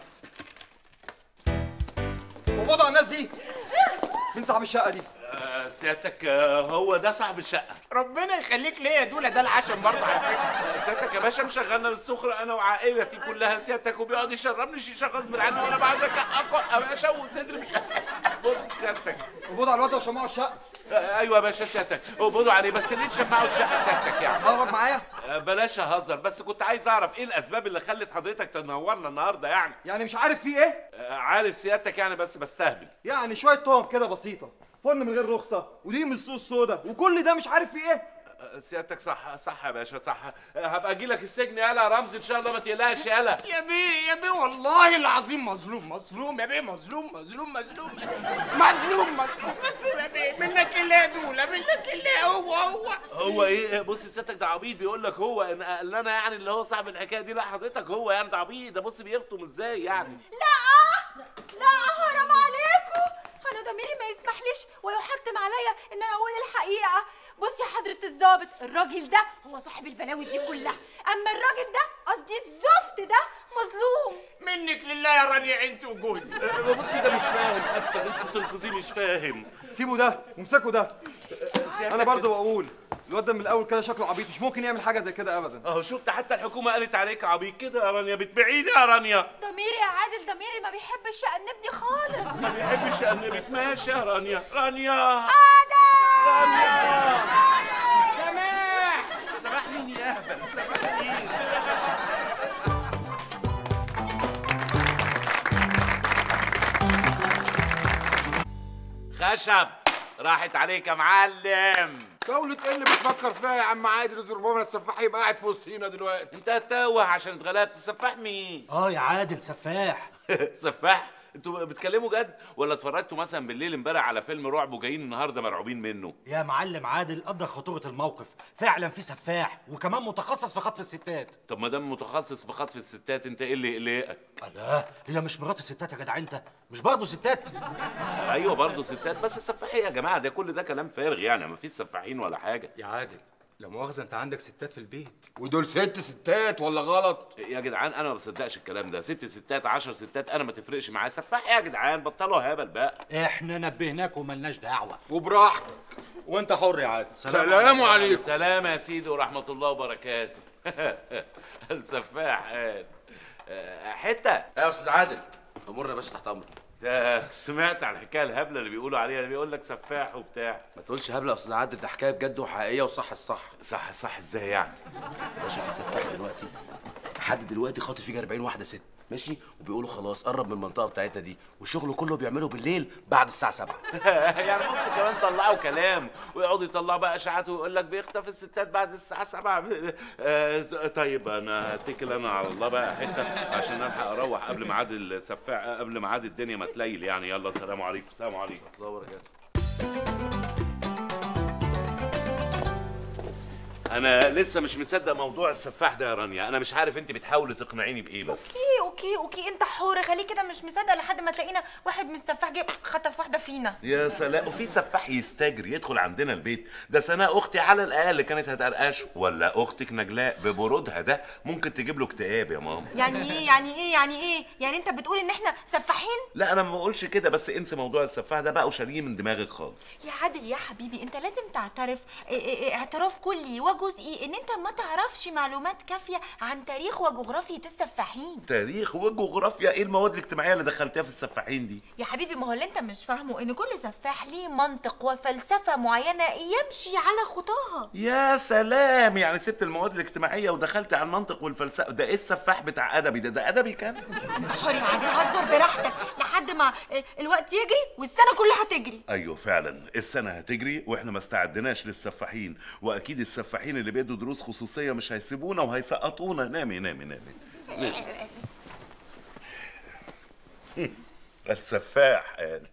ووضع الناس دي مين صاحب الشقه دي آه، سيادتك آه، هو ده صاحب الشقه ربنا يخليك ليا يا دوله ده العشم برضه على فكره سيادتك يا باشا مشغلنا للسخرة انا وعائلتي كلها سيادتك وبيقعد يشربني شيشه غصب عني وانا بعد اقع يا باشا وصدري مش بص سيادتك ووضع الواد ده وشمعوا الشقه آه، ايوه يا باشا سيادتك قبضوا عليه بس ليه تشمعوا الشقه سيادتك يعني هضرب معايا آه، بلاش اهزر بس كنت عايز اعرف ايه الاسباب اللي خلت حضرتك تنورنا النهارده يعني يعني مش عارف في ايه آه، عارف سيادتك يعني بس بستهبل يعني شويه تهم كده بسيطه فرن من غير رخصه ودي من السوق السودا وكل ده مش عارف في ايه آه، سيادتك صح صح يا باشا صح آه، هبقى اجي لك السجن يالا يا رمزي ان شاء الله ما تقلقش يالا يا بيه يا بيه والله العظيم مظلوم مظلوم يا بيه مظلوم مظلوم مظلوم مظلوم مظلوم مظلوم يا بيه منك لله يا دوله منك لله هو هو هو ايه بص سيادتك ده عبيط بيقول لك هو ان قال لنا يعني اللي هو صاحب الحكايه دي لا حضرتك هو يعني ده عبيط ده بص بيخطم ازاي يعني لا لا حرام عليكم انا ضميري ما يسمحليش ويحتم عليا ان انا اقول الحقيقه بص يا حضرة الظابط الراجل ده هو صاحب البلاوي دي كلها اما الراجل ده قصدي الزفت ده مظلوم منك لله يا رانيا انت وجوزي بصي ده مش فاهم حتى انت بتنقذيه مش فاهم سيبه ده وامسكوا ده انا برضه بقول الواد ده من الاول كده شكله عبيط مش ممكن يعمل حاجه زي كده ابدا اهو شفت حتى الحكومه قالت عليك عبيط كده يا رانيا بتبيعيني يا رانيا ضميري يا عادل ضميري ما بيحبش يأنبني خالص ما بيحبش يأنبك ماشي يا رانيا رانيا سماح سماح مين يا اهبل سماح مين خشب راحت عليك يا معلم دولة ايه اللي بتفكر فيها يا عم عادل ربما السفاح يبقى قاعد في وسطينا دلوقتي انت هتتوه عشان اتغلبت السفاح مين اه يا عادل سفاح سفاح انتوا بتكلموا جد ولا اتفرجتوا مثلا بالليل امبارح على فيلم رعب وجايين النهارده مرعوبين منه يا معلم عادل قدر خطورة الموقف فعلا في سفاح وكمان متخصص في خطف الستات طب ما دام متخصص في خطف الستات انت ايه اللي يقلقك لا هي مش مرات الستات يا جدع انت مش برضه ستات ايوه برضه ستات بس السفاحين يا جماعه ده كل ده كلام فارغ يعني ما فيش سفاحين ولا حاجه يا عادل لا مؤاخذة انت عندك ستات في البيت ودول ست ستات ولا غلط يا جدعان انا ما بصدقش الكلام ده ست ستات عشر ستات انا ما تفرقش معايا سفاح يا جدعان بطلوا هبل بقى احنا نبهناك وملناش دعوة وبراحتك وانت حر يا عادل سلام عليكم سلام يا سيدي ورحمه الله وبركاته السفاح قال آه، حته يا استاذ عادل امورنا يا باشا تحت امرك ده سمعت عن الحكايه الهبله اللي بيقولوا عليها دي بيقول لك سفاح وبتاع ما تقولش هبله يا استاذ عادل ده حكايه بجد وحقيقيه وصح الصح صح صح ازاي يعني يا باشا في سفاح دلوقتي لحد دلوقتي خاطف فيه 40 واحده ست ماشي وبيقولوا خلاص قرب من المنطقه بتاعتنا دي وشغله كله بيعمله بالليل بعد الساعه 7 يعني بص كمان طلعوا كلام ويقعدوا يطلعوا بقى اشاعات ويقول لك بيخطف الستات بعد الساعه 7 آه طيب انا هتكل انا على الله بقى حته عشان الحق اروح قبل ميعاد السفاح قبل ميعاد الدنيا ما تليل يعني يلا سلام عليكم سلام عليكم الله وبركاته انا لسه مش مصدق موضوع السفاح ده يا رانيا انا مش عارف انت بتحاولي تقنعيني بايه بس اوكي اوكي اوكي انت حر خليك كده مش مصدق لحد ما تلاقينا واحد من السفاح جه خطف واحده فينا يا سلام وفي سفاح يستجري يدخل عندنا البيت ده سناء اختي على الاقل كانت هتقرقشه ولا اختك نجلاء ببرودها ده ممكن تجيب له اكتئاب يا ماما يعني ايه يعني ايه يعني ايه يعني انت بتقول ان احنا سفاحين لا انا ما بقولش كده بس انسى موضوع السفاح ده بقى وشاليه من دماغك خالص يا عادل يا حبيبي انت لازم تعترف اه اه اه اعتراف كلي وجزئي ان انت ما تعرفش معلومات كافيه عن تاريخ وجغرافيه السفاحين تاريخ وجغرافيا ايه المواد الاجتماعيه اللي دخلتيها في السفاحين دي يا حبيبي ما هو اللي انت مش فاهمه ان كل سفاح ليه منطق وفلسفه معينه يمشي على خطاها يا سلام يعني سبت المواد الاجتماعيه ودخلت على المنطق والفلسفه ده ايه السفاح بتاع ادبي ده ده ادبي كان حر يا عادل هزر براحتك لحد ما اه، الوقت يجري والسنه كلها تجري ايوه فعلا السنه هتجري واحنا ما استعدناش للسفاحين واكيد السفاحين اللي بيدوا دروس خصوصيه مش هيسيبونا وهيسقطونا نامي نامي نامي, نامي. السفاح قال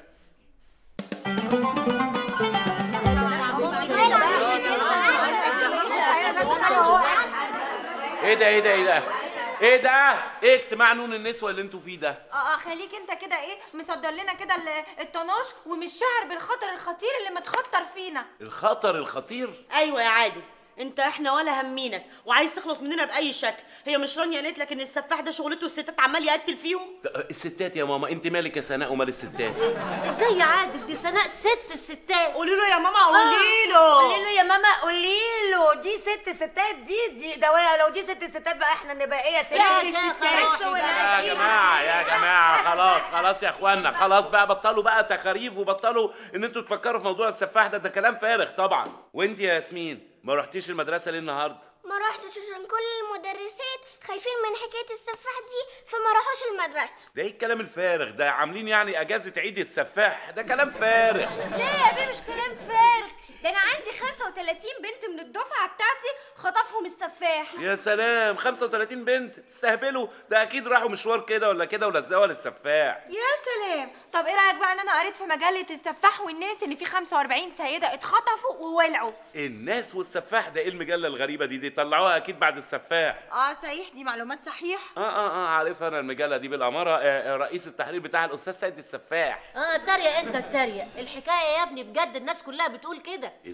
ايه ده ايه ده ايه ده ايه ده ايه اجتماع نون النسوه اللي انتوا فيه ده اه اه خليك انت كده ايه مصدر لنا كده ال- الطناش ومش شاعر بالخطر الخطير اللي متخطر فينا الخطر الخطير ايوه يا عادل انت احنا ولا همينك وعايز تخلص مننا باي شكل هي مش رانيا قالت لك ان السفاح ده شغلته الستات عمال يقتل فيهم ده الستات يا ماما انت مالك يا سناء ومال الستات ازاي يا عادل دي سناء ست الستات قولي له يا ماما قولي له قولي له يا ماما قولي له دي ست ستات دي دي ده ولا- لو دي ست ستات بقى احنا نبقى ايه يا ست يا دي شيخة ستات روحي يا جماعة يا جماعة خلاص خلاص يا اخوانا خلاص بقى بطلوا بقى تخاريف وبطلوا ان انتوا تفكروا في موضوع السفاح ده ده كلام فارغ طبعا وانت يا ياسمين ما رحتيش المدرسة ليه النهاردة؟ ما رحتش عشان كل المدرسات خايفين من حكاية السفاح دي فما راحوش المدرسة ده ايه الكلام الفارغ ده عاملين يعني اجازة عيد السفاح ده كلام فارغ لا يا بيه مش كلام فارغ ده انا عندي 35 بنت من الدفعه بتاعتي خطفهم السفاح يا سلام 35 بنت تستهبلوا ده اكيد راحوا مشوار كده ولا كده ولزقوها للسفاح يا سلام طب ايه رايك بقى ان انا قريت في مجله السفاح والناس ان في 45 سيده اتخطفوا وولعوا الناس والسفاح ده ايه المجلة الغريبة دي دي طلعوها اكيد بعد السفاح اه صحيح دي معلومات صحيح اه اه اه عارف انا المجلة دي بالأمارة آه آه، رئيس التحرير بتاع الأستاذ سيد السفاح اه تريق انت تريق الحكايه يا ابني بجد الناس كلها بتقول كده ايه ده؟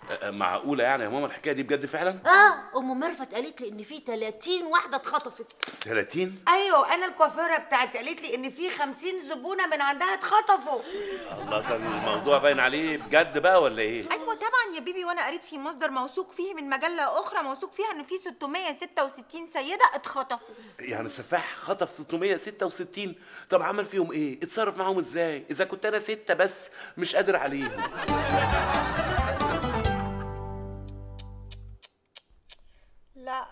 أه، معقوله يعني يا ماما الحكايه دي بجد فعلا اه ام ميرفت قالت لي ان في 30 واحده اتخطفت 30 ايوه انا الكوافيره بتاعتي قالت لي ان في 50 زبونه من عندها اتخطفوا الله ده الموضوع باين عليه بجد بقى ولا ايه ايوه طبعا يا بيبي وانا قريت في مصدر موثوق فيه من مجله اخرى موثوق فيها ان في 666 سيده اتخطفوا يعني السفاح خطف 666 طب عمل فيهم ايه اتصرف معاهم ازاي اذا كنت انا ستة بس مش قادر عليهم لا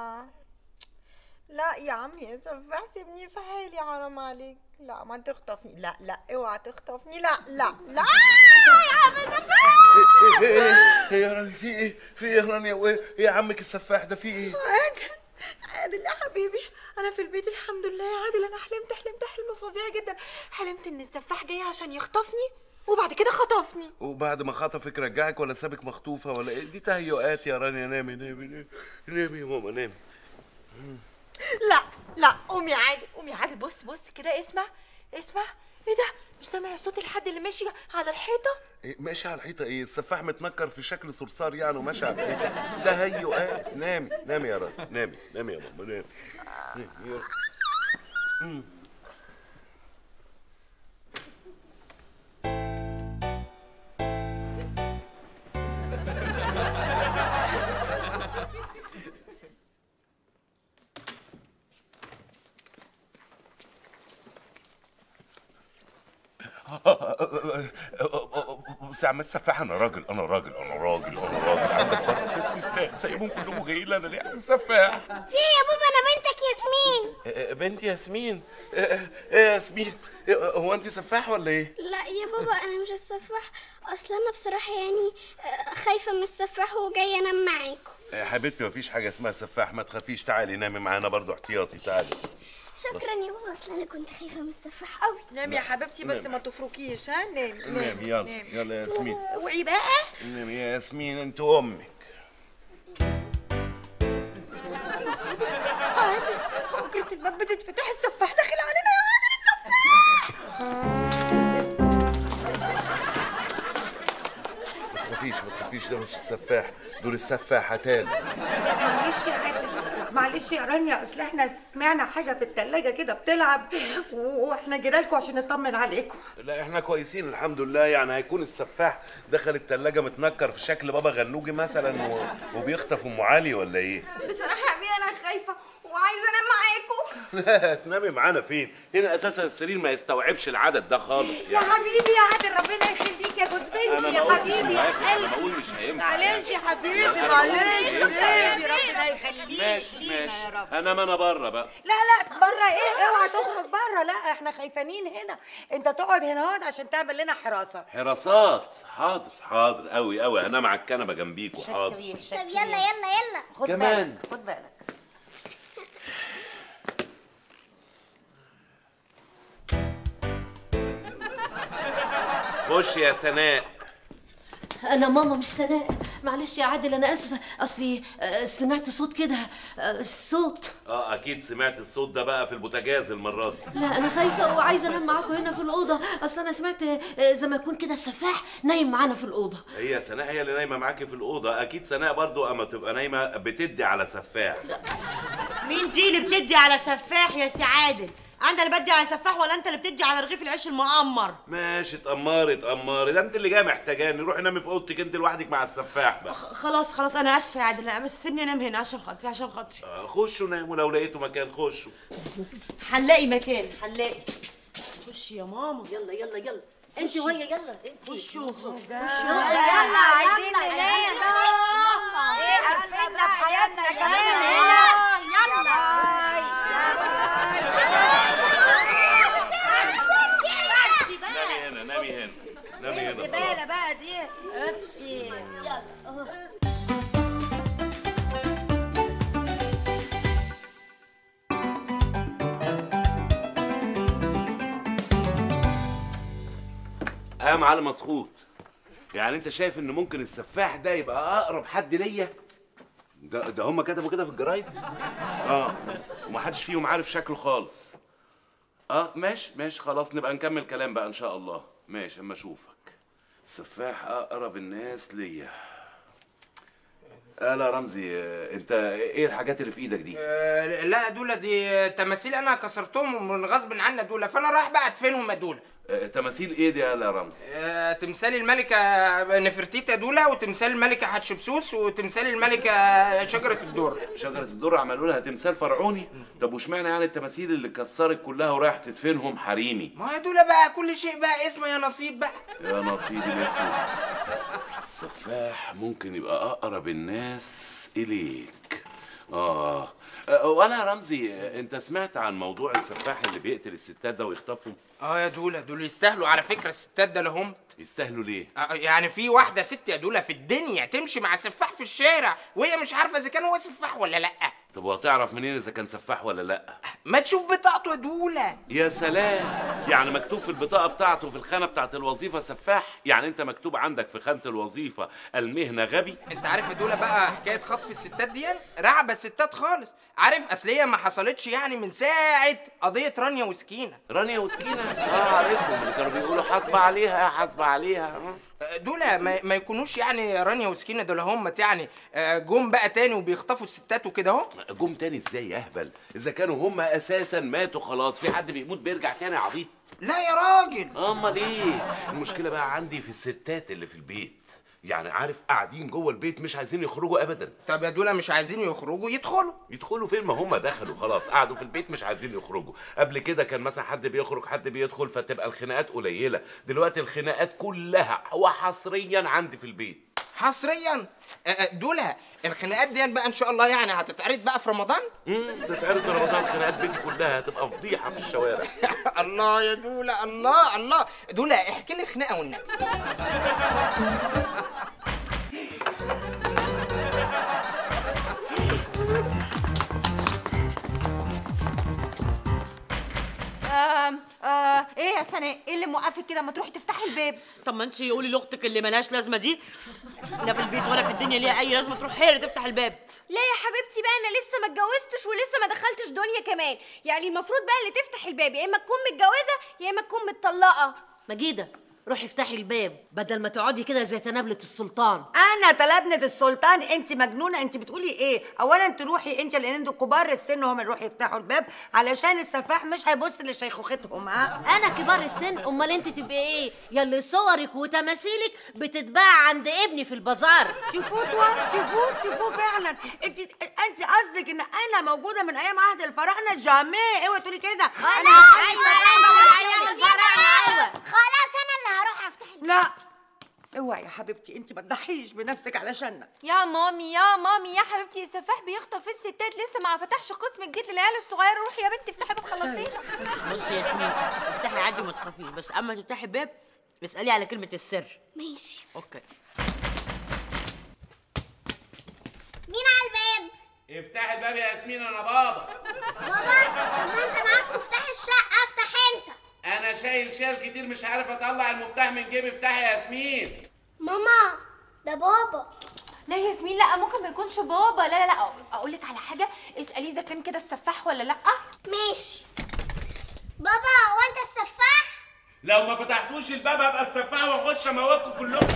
لا يا عم يا سفاح سيبني في حالي حرام عليك لا ما تخطفني لا لا اوعى تخطفني لا لا لا يا عم سفاح ايه ايه ايه يا رانيا في ايه في ايه يا رانيا وايه إيه يا عمك السفاح ده في ايه عادل عادل يا حبيبي انا في البيت الحمد لله يا عادل انا حلمت حلمت حلم فظيع جدا حلمت ان السفاح جاي عشان يخطفني وبعد كده خطفني وبعد ما خطفك رجعك ولا سابك مخطوفه ولا ايه دي تهيؤات يا رانيا نامي نامي نامي نامي يا ماما نامي لا لا قومي يا عادل قومي يا عادل بص بص كده اسمع اسمع ايه ده مش سامع صوت الحد اللي ماشي على الحيطه إيه ماشي على الحيطه ايه السفاح متنكر في شكل صرصار يعني وماشي على الحيطه تهيؤات نامي نامي يا رانيا نامي نامي يا ماما نامي نامي يا مم. بس يا عم السفاح انا راجل انا راجل انا راجل انا راجل عندك بره ست ستات سايبهم كلهم جايين لي انا ليه يا عم السفاح في يا بابا انا بنتك ياسمين آه، بنتي ياسمين آه، آه، ايه يا ياسمين آه، هو انت سفاح ولا ايه؟ لا يا بابا انا مش السفاح اصلا انا بصراحه يعني آه، خايفه من السفاح وجايه انام معاكم يا حبيبتي مفيش حاجه اسمها سفاح ما تخافيش تعالي نامي معانا برضو احتياطي تعالي شكرا يا بابا اصلا انا كنت خايفه من السفاح قوي نامي يا حبيبتي بس نامي. ما تفركيش ها نامي نامي يلا يلا يا ياسمين اوعي بقى نامي يا ياسمين انت امك عادل فكرة الباب بتتفتح السفاح داخل علينا يا عادل السفاح ما تخافيش ما تخافيش ده مش السفاح دول السفاحتان معلش يا عادل معلش يا رانيا اصل احنا سمعنا حاجه في التلاجة كده بتلعب و- واحنا جينا لكم عشان نطمن عليكم لا احنا كويسين الحمد لله يعني هيكون السفاح دخل التلاجة متنكر في شكل بابا غنوجي مثلا و... وبيخطف ام علي ولا ايه؟ بصراحة يا بيه انا خايفة وعايزة انام معاكم لا تنامي معانا فين؟ هنا اساسا السرير ما يستوعبش العدد ده خالص يا يعني حبيبي يا عادل ربنا يخليك يا جوز انا بنتي ما يا قلتش حبيبي إنه يا هينفع، انا قلبي بقول مش هينفع معلش يا حبيبي أنا بقول معلش مش هينفع. حبيبي ربنا يخليك ماشي لينا ماشي يا رب انام انا بره بقى لا لا بره ايه اوعى تخرج بره لا احنا خايفانين هنا انت تقعد هنا اهوت عشان تعمل لنا حراسه حراسات حاضر حاضر قوي قوي هنام على الكنبه جنبيكوا حاضر طب يلا يلا يلا خد كمان. بالك خد بالك خش يا سناء انا ماما مش سناء معلش يا عادل انا اسفه اصلي آه، سمعت صوت كده آه، صوت اه اكيد سمعت الصوت ده بقى في البوتاجاز المره دي لا انا خايفه وعايزه انام معاكم هنا في الاوضه اصل انا سمعت آه، زي ما يكون كده السفاح نايم معانا في الاوضه هي سناء هي اللي نايمه معاكي في الاوضه اكيد سناء برضو اما تبقى نايمه بتدي على سفاح مين دي اللي بتدي على سفاح يا سي عادل انا اللي بدي على سفاح ولا انت اللي بتدي على رغيف العيش المقمر ماشي اتأمري اتأمري ده انت اللي جاي محتاجاني روحي نامي في اوضتك انت لوحدك مع السفاح بقى خلاص خلاص انا اسفه يا عادل بس سيبني انام هنا عشان خاطري عشان خاطري آه، خشوا ناموا لو لقيتوا مكان خشوا هنلاقي مكان هنلاقي خش يا ماما يلا يلا يلا انت وهي يلا انت خشوا يلا عايزين ننام ايه قرفنا في حياتنا كمان هنا نامي هنا نامي هنا نامي هنا الزباله خلاص. بقى دي افتي اه يا معلم مسخوط يعني انت شايف ان ممكن السفاح ده يبقى اقرب حد ليا ده ده هم كتبوا كده في الجرايد اه ومحدش فيهم عارف شكله خالص اه ماشي ماشي خلاص نبقى نكمل كلام بقى ان شاء الله ماشي اما اشوفك السفاح اقرب الناس ليا آه لا رمزي آه، انت ايه الحاجات اللي في ايدك دي آه، لا دول دي تماثيل انا كسرتهم من غصب عنا دول فانا رايح بقى ادفنهم يا دول آه، تماثيل ايه دي يا رمزي آه، تمثال الملكة نفرتيتا دولة وتمثال الملكة حتشبسوس وتمثال الملكة شجرة الدر شجرة الدر عملوا لها تمثال فرعوني طب واشمعنى يعني التماثيل اللي اتكسرت كلها ورايح تدفنهم حريمي ما هي دول بقى كل شيء بقى اسمه يا نصيب بقى يا نصيبي الاسود السفاح ممكن يبقى اقرب الناس اليك اه آه، وانا يا رمزي آه، انت سمعت عن موضوع السفاح اللي بيقتل الستات ده ويخطفهم اه يا دولة دول يستاهلوا على فكرة الستات ده لهم يستاهلوا ليه آه، يعني في واحدة ست يا دولة في الدنيا تمشي مع سفاح في الشارع وهي مش عارفة إذا كان هو سفاح ولا لأ طب وهتعرف منين اذا كان سفاح ولا لا ما تشوف بطاقته يا دولة يا سلام يعني مكتوب في البطاقه بتاعته في الخانه بتاعت الوظيفه سفاح يعني انت مكتوب عندك في خانه الوظيفه المهنه غبي انت عارف يا دولة بقى حكاية خطف الستات دي رعبة الستات خالص عارف اصل هي ما حصلتش يعني من ساعة قضية رانيا وسكينة رانيا وسكينة اه عارفهم اللي كانوا بيقولوا حاسبة عليها حاسبة عليها آه. دول ما, ما يكونوش يعني رانيا وسكينة دول هم يعني آه، جم بقى تاني وبيخطفوا الستات وكده اهو جم تاني ازاي يا اهبل اذا كانوا هم اساسا ماتوا خلاص في حد بيموت بيرجع تاني عبيط لا يا راجل امال ايه المشكله بقى عندي في الستات اللي في البيت يعني عارف قاعدين جوه البيت مش عايزين يخرجوا ابدا طب يا دول مش عايزين يخرجوا يدخلوا يدخلوا فين ما هم دخلوا خلاص قعدوا في البيت مش عايزين يخرجوا قبل كده كان مثلا حد بيخرج حد بيدخل فتبقى الخناقات قليله دلوقتي الخناقات كلها وحصريا عندي في البيت حصريا آه، آه، دول الخناقات دي بقى ان شاء الله يعني هتتعرض بقى في رمضان امم تتعرض في رمضان خناقات بيتي كلها هتبقى فضيحه في الشوارع الله يا دولة الله الله دولة احكي لي خناقة والنبي آه آه ايه يا سناء ايه اللي موقفك كده ما تروحي تفتحي الباب طب ما انت قولي لاختك اللي ملهاش لازمه دي لا في البيت ولا في الدنيا ليها اي لازمه تروح هي اللي تفتح الباب لا يا حبيبتي بقى انا لسه ما اتجوزتش ولسه ما دخلتش دنيا كمان يعني المفروض بقى اللي تفتح الباب يا اما تكون متجوزه يا اما تكون متطلقه مجيدة روحي افتحي الباب بدل ما تقعدي كده زي تنابلة السلطان انا تلبنة السلطان انت مجنونه انت بتقولي ايه اولا تروحي انت لان انتوا كبار السن هم اللي يروحوا يفتحوا الباب علشان السفاح مش هيبص لشيخوختهم ها انا كبار السن امال انت تبقي ايه يلي صورك وتماثيلك بتتباع عند ابني في البازار شوفوا توا شوفوا شوفوا فعلا انت انت قصدك ان انا موجوده من ايام عهد الفراعنه جامي اوعي تقولي كده خلاص ايوه أيوة، ايام أيوة، الفراعنه أيوة. خلاص انا اللي هروح افتح الباب. لا اوعي يا حبيبتي انت ما تضحيش بنفسك علشاننا يا مامي يا مامي يا حبيبتي السفاح بيخطف الستات لسه ما فتحش قسم جديد للعيال الصغيره روحي يا بنتي افتحي باب خلصينا بصي يا ياسمين افتحي عادي وما تخافيش بس اما تفتحي الباب اسالي على كلمه السر ماشي اوكي مين على الباب افتح الباب يا ياسمين انا بابا بابا طب ما انت معاك مفتاح الشقه افتح انت انا شايل شال كتير مش عارف اطلع المفتاح من جيبي افتحي يا ياسمين ماما ده بابا لا يا ياسمين لا ممكن ما يكونش بابا لا لا لا اقول لك على حاجه اسالي اذا كان كده السفاح ولا لا ماشي بابا هو انت السفاح لو ما فتحتوش الباب هبقى السفاح واخش اموتكم كلكم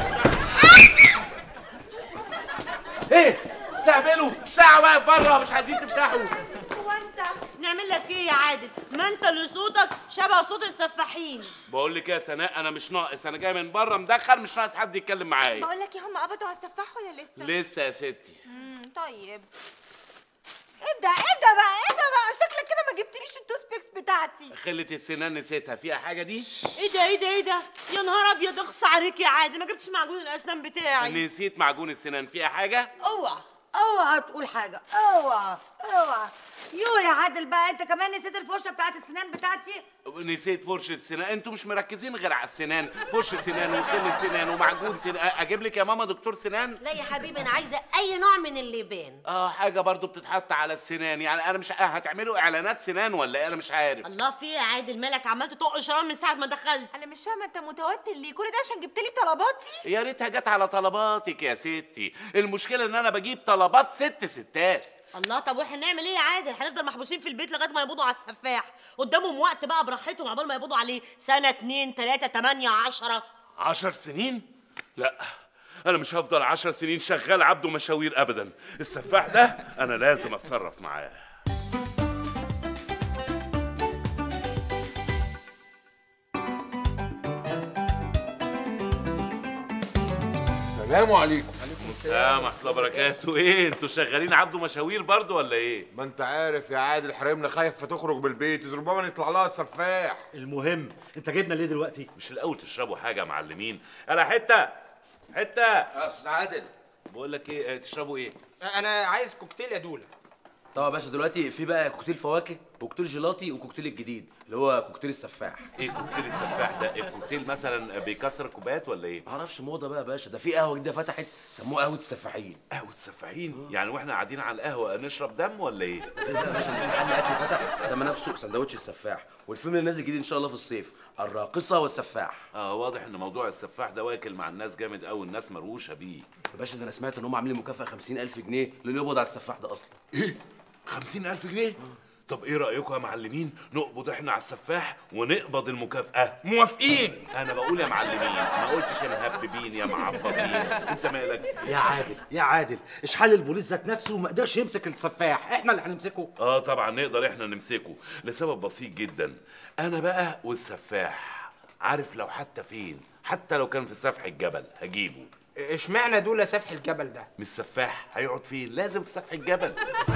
ايه استهبلوا ساعه واقف بره مش عايزين تفتحوا هو انت نعمل لك ايه يا عادل ما انت اللي صوتك شبه صوت السفاحين بقول لك إيه يا سناء انا مش ناقص انا جاي من بره مدخل مش ناقص حد يتكلم معايا بقول لك ايه هم قبضوا على السفاح ولا لسه لسه يا ستي مم، طيب ايه ده ايه ده بقى ايه ده بقى شكلك كده ما جبتليش التوث بيكس بتاعتي خلة السنان نسيتها فيها حاجه دي ايه ده ايه ده ايه ده يا نهار ابيض اخص عليك يا عادل ما جبتش معجون الاسنان بتاعي نسيت معجون السنان فيها حاجه اوعى اوعى تقول حاجه اوعى اوعى يو يا عادل بقى انت كمان نسيت الفرشه بتاعت السنان بتاعتي نسيت فرشة سنان انتوا مش مركزين غير على السنان فرشة سنان وخلة سنان ومعجون سنان اجيب لك يا ماما دكتور سنان لا يا حبيبي انا عايزه اي نوع من اللبان اه حاجه برضو بتتحط على السنان يعني انا مش آه هتعملوا اعلانات سنان ولا ايه انا مش عارف الله في ايه يا عادل مالك عمال تطق شرار من ساعه ما دخلت انا مش فاهمه انت متوتر ليه كل ده عشان جبت لي طلباتي يا ريتها جت على طلباتك يا ستي المشكله ان انا بجيب طلبات ست ستات الله طب واحنا نعمل ايه يا عادل هنفضل محبوسين في البيت لغايه ما يقبضوا على السفاح قدامهم وقت بقى براحتهم عقبال ما يقبضوا عليه سنه اتنين تلاته تمانية عشرة عشر سنين لا انا مش هفضل عشر سنين شغال عبده مشاوير ابدا السفاح ده انا لازم اتصرف معاه السلام عليكم عليكم السلام ورحمه الله وبركاته ايه انتوا شغالين عبده مشاوير برضو ولا ايه ما انت عارف يا عادل حريمنا خايف فتخرج بالبيت إذ ربما يطلع لها السفاح المهم انت جايبنا ليه دلوقتي مش الاول تشربوا حاجه يا معلمين انا حته حته يا استاذ عادل بقول لك ايه آه، تشربوا ايه انا عايز كوكتيل يا دوله طبعا يا باشا دلوقتي في بقى كوكتيل فواكه وكوكتيل جيلاتي وكوكتيل الجديد اللي هو كوكتيل السفاح ايه كوكتيل السفاح ده الكوكتيل مثلا بيكسر الكوبايات ولا ايه معرفش موضه بقى يا باشا ده في قهوه جديده فتحت سموها قهوه السفاحين قهوه السفاحين يعني واحنا قاعدين على القهوه نشرب دم ولا ايه غير بقى يا باشا إن في محل اكل فتح سمى نفسه سندوتش السفاح والفيلم اللي نازل جديد ان شاء الله في الصيف الراقصه والسفاح اه واضح ان موضوع السفاح ده واكل مع الناس جامد قوي الناس مروشه بيه يا باشا ده انا سمعت ان هم عاملين مكافاه 50000 جنيه للي يقبض على السفاح ده اصلا ايه 50000 جنيه طب ايه رايكم يا معلمين نقبض احنا على السفاح ونقبض المكافاه موافقين انا بقول يا معلمين ما قلتش يا مهببين يا معبطين انت مالك يا عادل يا عادل اشحال البوليس ذات نفسه ما قدرش يمسك السفاح احنا اللي هنمسكه اه طبعا نقدر احنا نمسكه لسبب بسيط جدا انا بقى والسفاح عارف لو حتى فين حتى لو كان في سفح الجبل هجيبه اشمعنى دوله سفح الجبل ده مش سفاح هيقعد فين لازم في سفح الجبل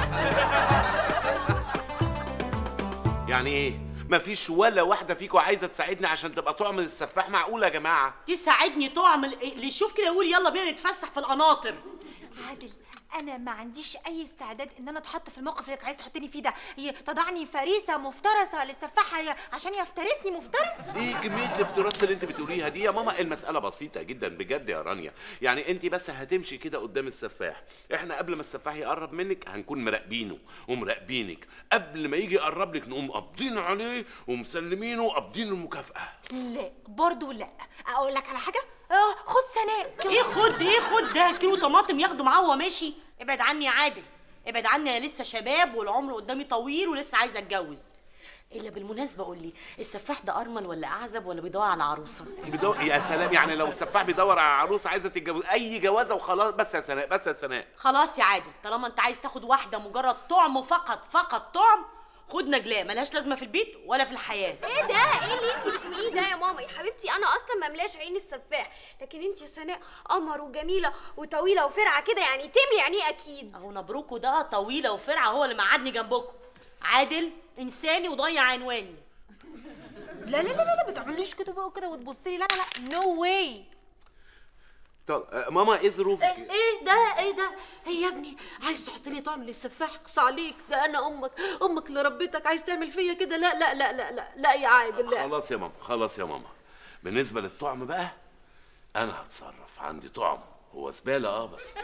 يعني ايه مفيش ولا واحده فيكم عايزه تساعدني عشان تبقى طعم السفاح معقوله يا جماعه تساعدني تعمل إيه؟ اللي يشوف كده يقول يلا بينا نتفسح في القناطر عادل انا ما عنديش اي استعداد ان انا اتحط في الموقف اللي عايز تحطني فيه ده هي تضعني فريسه مفترسه للسفاحه هي عشان يفترسني مفترس ايه كميه الافتراس اللي انت بتقوليها دي يا ماما المساله بسيطه جدا بجد يا رانيا يعني انت بس هتمشي كده قدام السفاح احنا قبل ما السفاح يقرب منك هنكون مراقبينه ومراقبينك قبل ما يجي يقرب لك نقوم قابضين عليه ومسلمينه وقابضين المكافاه لا برضو لا اقول لك على حاجه اه خد سناء ايه خد ايه خد ده كيلو طماطم ياخده معاه وهو ماشي ابعد عني يا عادل ابعد عني انا لسه شباب والعمر قدامي طويل ولسه عايزه اتجوز الا بالمناسبه قول لي السفاح ده ارمل ولا اعزب ولا بيدور على عروسه بيدور يا سلام يعني لو السفاح بيدور على عروسه عايزه تتجوز اي جوازه وخلاص بس يا سناء بس يا سناء خلاص يا عادل طالما انت عايز تاخد واحده مجرد طعم فقط فقط طعم خد نجلاء ملهاش لازمه في البيت ولا في الحياه ايه ده ايه اللي انت بتقوليه ده يا ماما يا حبيبتي انا اصلا مملاش عين السفاح لكن انت يا سناء قمر وجميله وطويله وفرعه كده يعني تملي عينيه اكيد اهو نبروكو ده طويله وفرعه هو اللي مقعدني جنبكم عادل انساني وضيع عنواني لا لا لا لا ما تعمليش كده بقى كده وتبصي لي لا لا لا نو واي طب آه، ماما ايه ظروفك ايه ده ايه ده ايه يا ابني عايز تحط لي طعم للسفاح اقصى عليك ده انا امك امك اللي ربيتك عايز تعمل فيا كده لا لا لا لا لا لا يا عادل لا خلاص يا ماما خلاص يا ماما بالنسبه للطعم بقى انا هتصرف عندي طعم هو زباله اه بس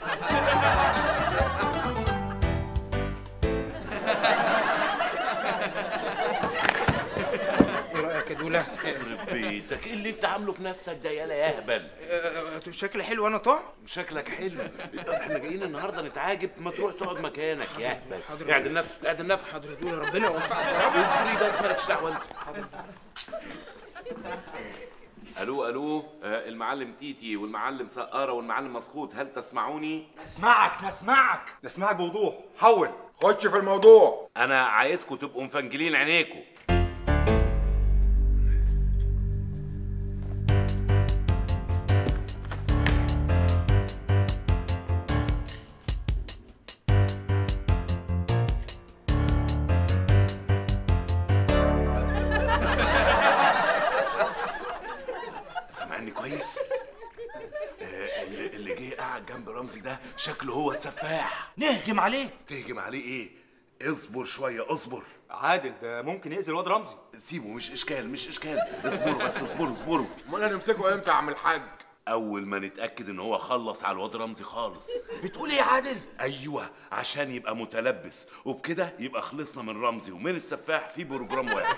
ايه رايك يا دوله يخرب بيتك ايه اللي انت عامله في نفسك ده يالا يا اهبل شكلي حلو انا طعم شكلك حلو احنا جايين النهارده نتعاجب ما تروح تقعد مكانك يا اهبل حاضر. اعدل نفسك اعدل نفسك حاضر دوله ربنا يوفقك يا رب اجري بس مالكش دعوه انت الو الو آه، المعلم تيتي والمعلم سقاره والمعلم مسخوط هل تسمعوني نسمعك نسمعك نسمعك بوضوح حول خش في الموضوع انا عايزكم تبقوا مفنجلين عينيكم سامعني كويس آه، اللي اللي جه قاعد جنب رمزي ده شكله هو السفاح نهجم عليه تهجم عليه ايه اصبر شويه اصبر عادل ده ممكن يأذي الواد رمزي سيبه مش اشكال مش اشكال اصبروا بس اصبروا اصبروا امال هنمسكه امتى يا عم الحاج اول ما نتاكد ان هو خلص على الواد رمزي خالص بتقول ايه يا عادل ايوه عشان يبقى متلبس وبكده يبقى خلصنا من رمزي ومن السفاح في بروجرام واحد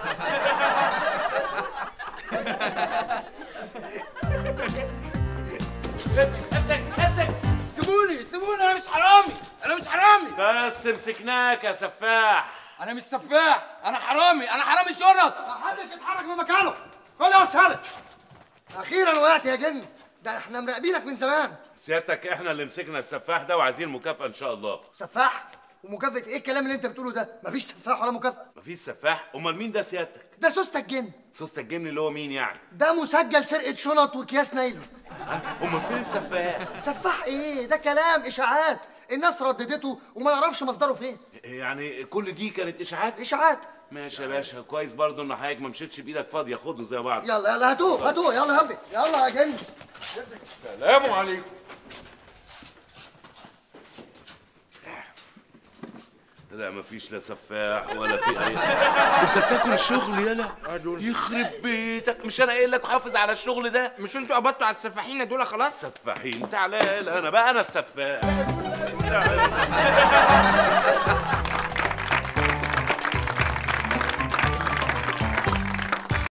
سيبوني سيبوني انا مش حرامي انا مش حرامي بس مسكناك يا سفاح انا مش سفاح انا حرامي انا حرامي شنط محدش يتحرك من مكانه كل يوم سالك اخيرا وقعت يا جن ده احنا مراقبينك من زمان سيادتك احنا اللي مسكنا السفاح ده وعايزين مكافأة ان شاء الله سفاح ومكافأة ايه الكلام اللي انت بتقوله ده مفيش سفاح ولا مكافأة مفيش سفاح امال مين ده سيادتك ده سوسته الجن سوسته الجن اللي هو مين يعني ده مسجل سرقة شنط واكياس نايلون امال فين السفاح سفاح ايه ده كلام اشاعات الناس رددته وما نعرفش مصدره فين يعني كل دي كانت اشاعات اشاعات ماشي يا باشا كويس برضه ان حضرتك ما مشيتش بايدك فاضيه خدوا زي بعض يلا يلا هاتوه هاتوه يلا يا همدي يلا يا جن سلام عليكم لا مفيش لا سفاح ولا في اي انت بتاكل الشغل يالا يخرب بيتك مش انا قايل لك حافظ على الشغل ده مش انتوا قبضتوا على السفاحين دول خلاص سفاحين تعالى انا بقى انا السفاح تعالى.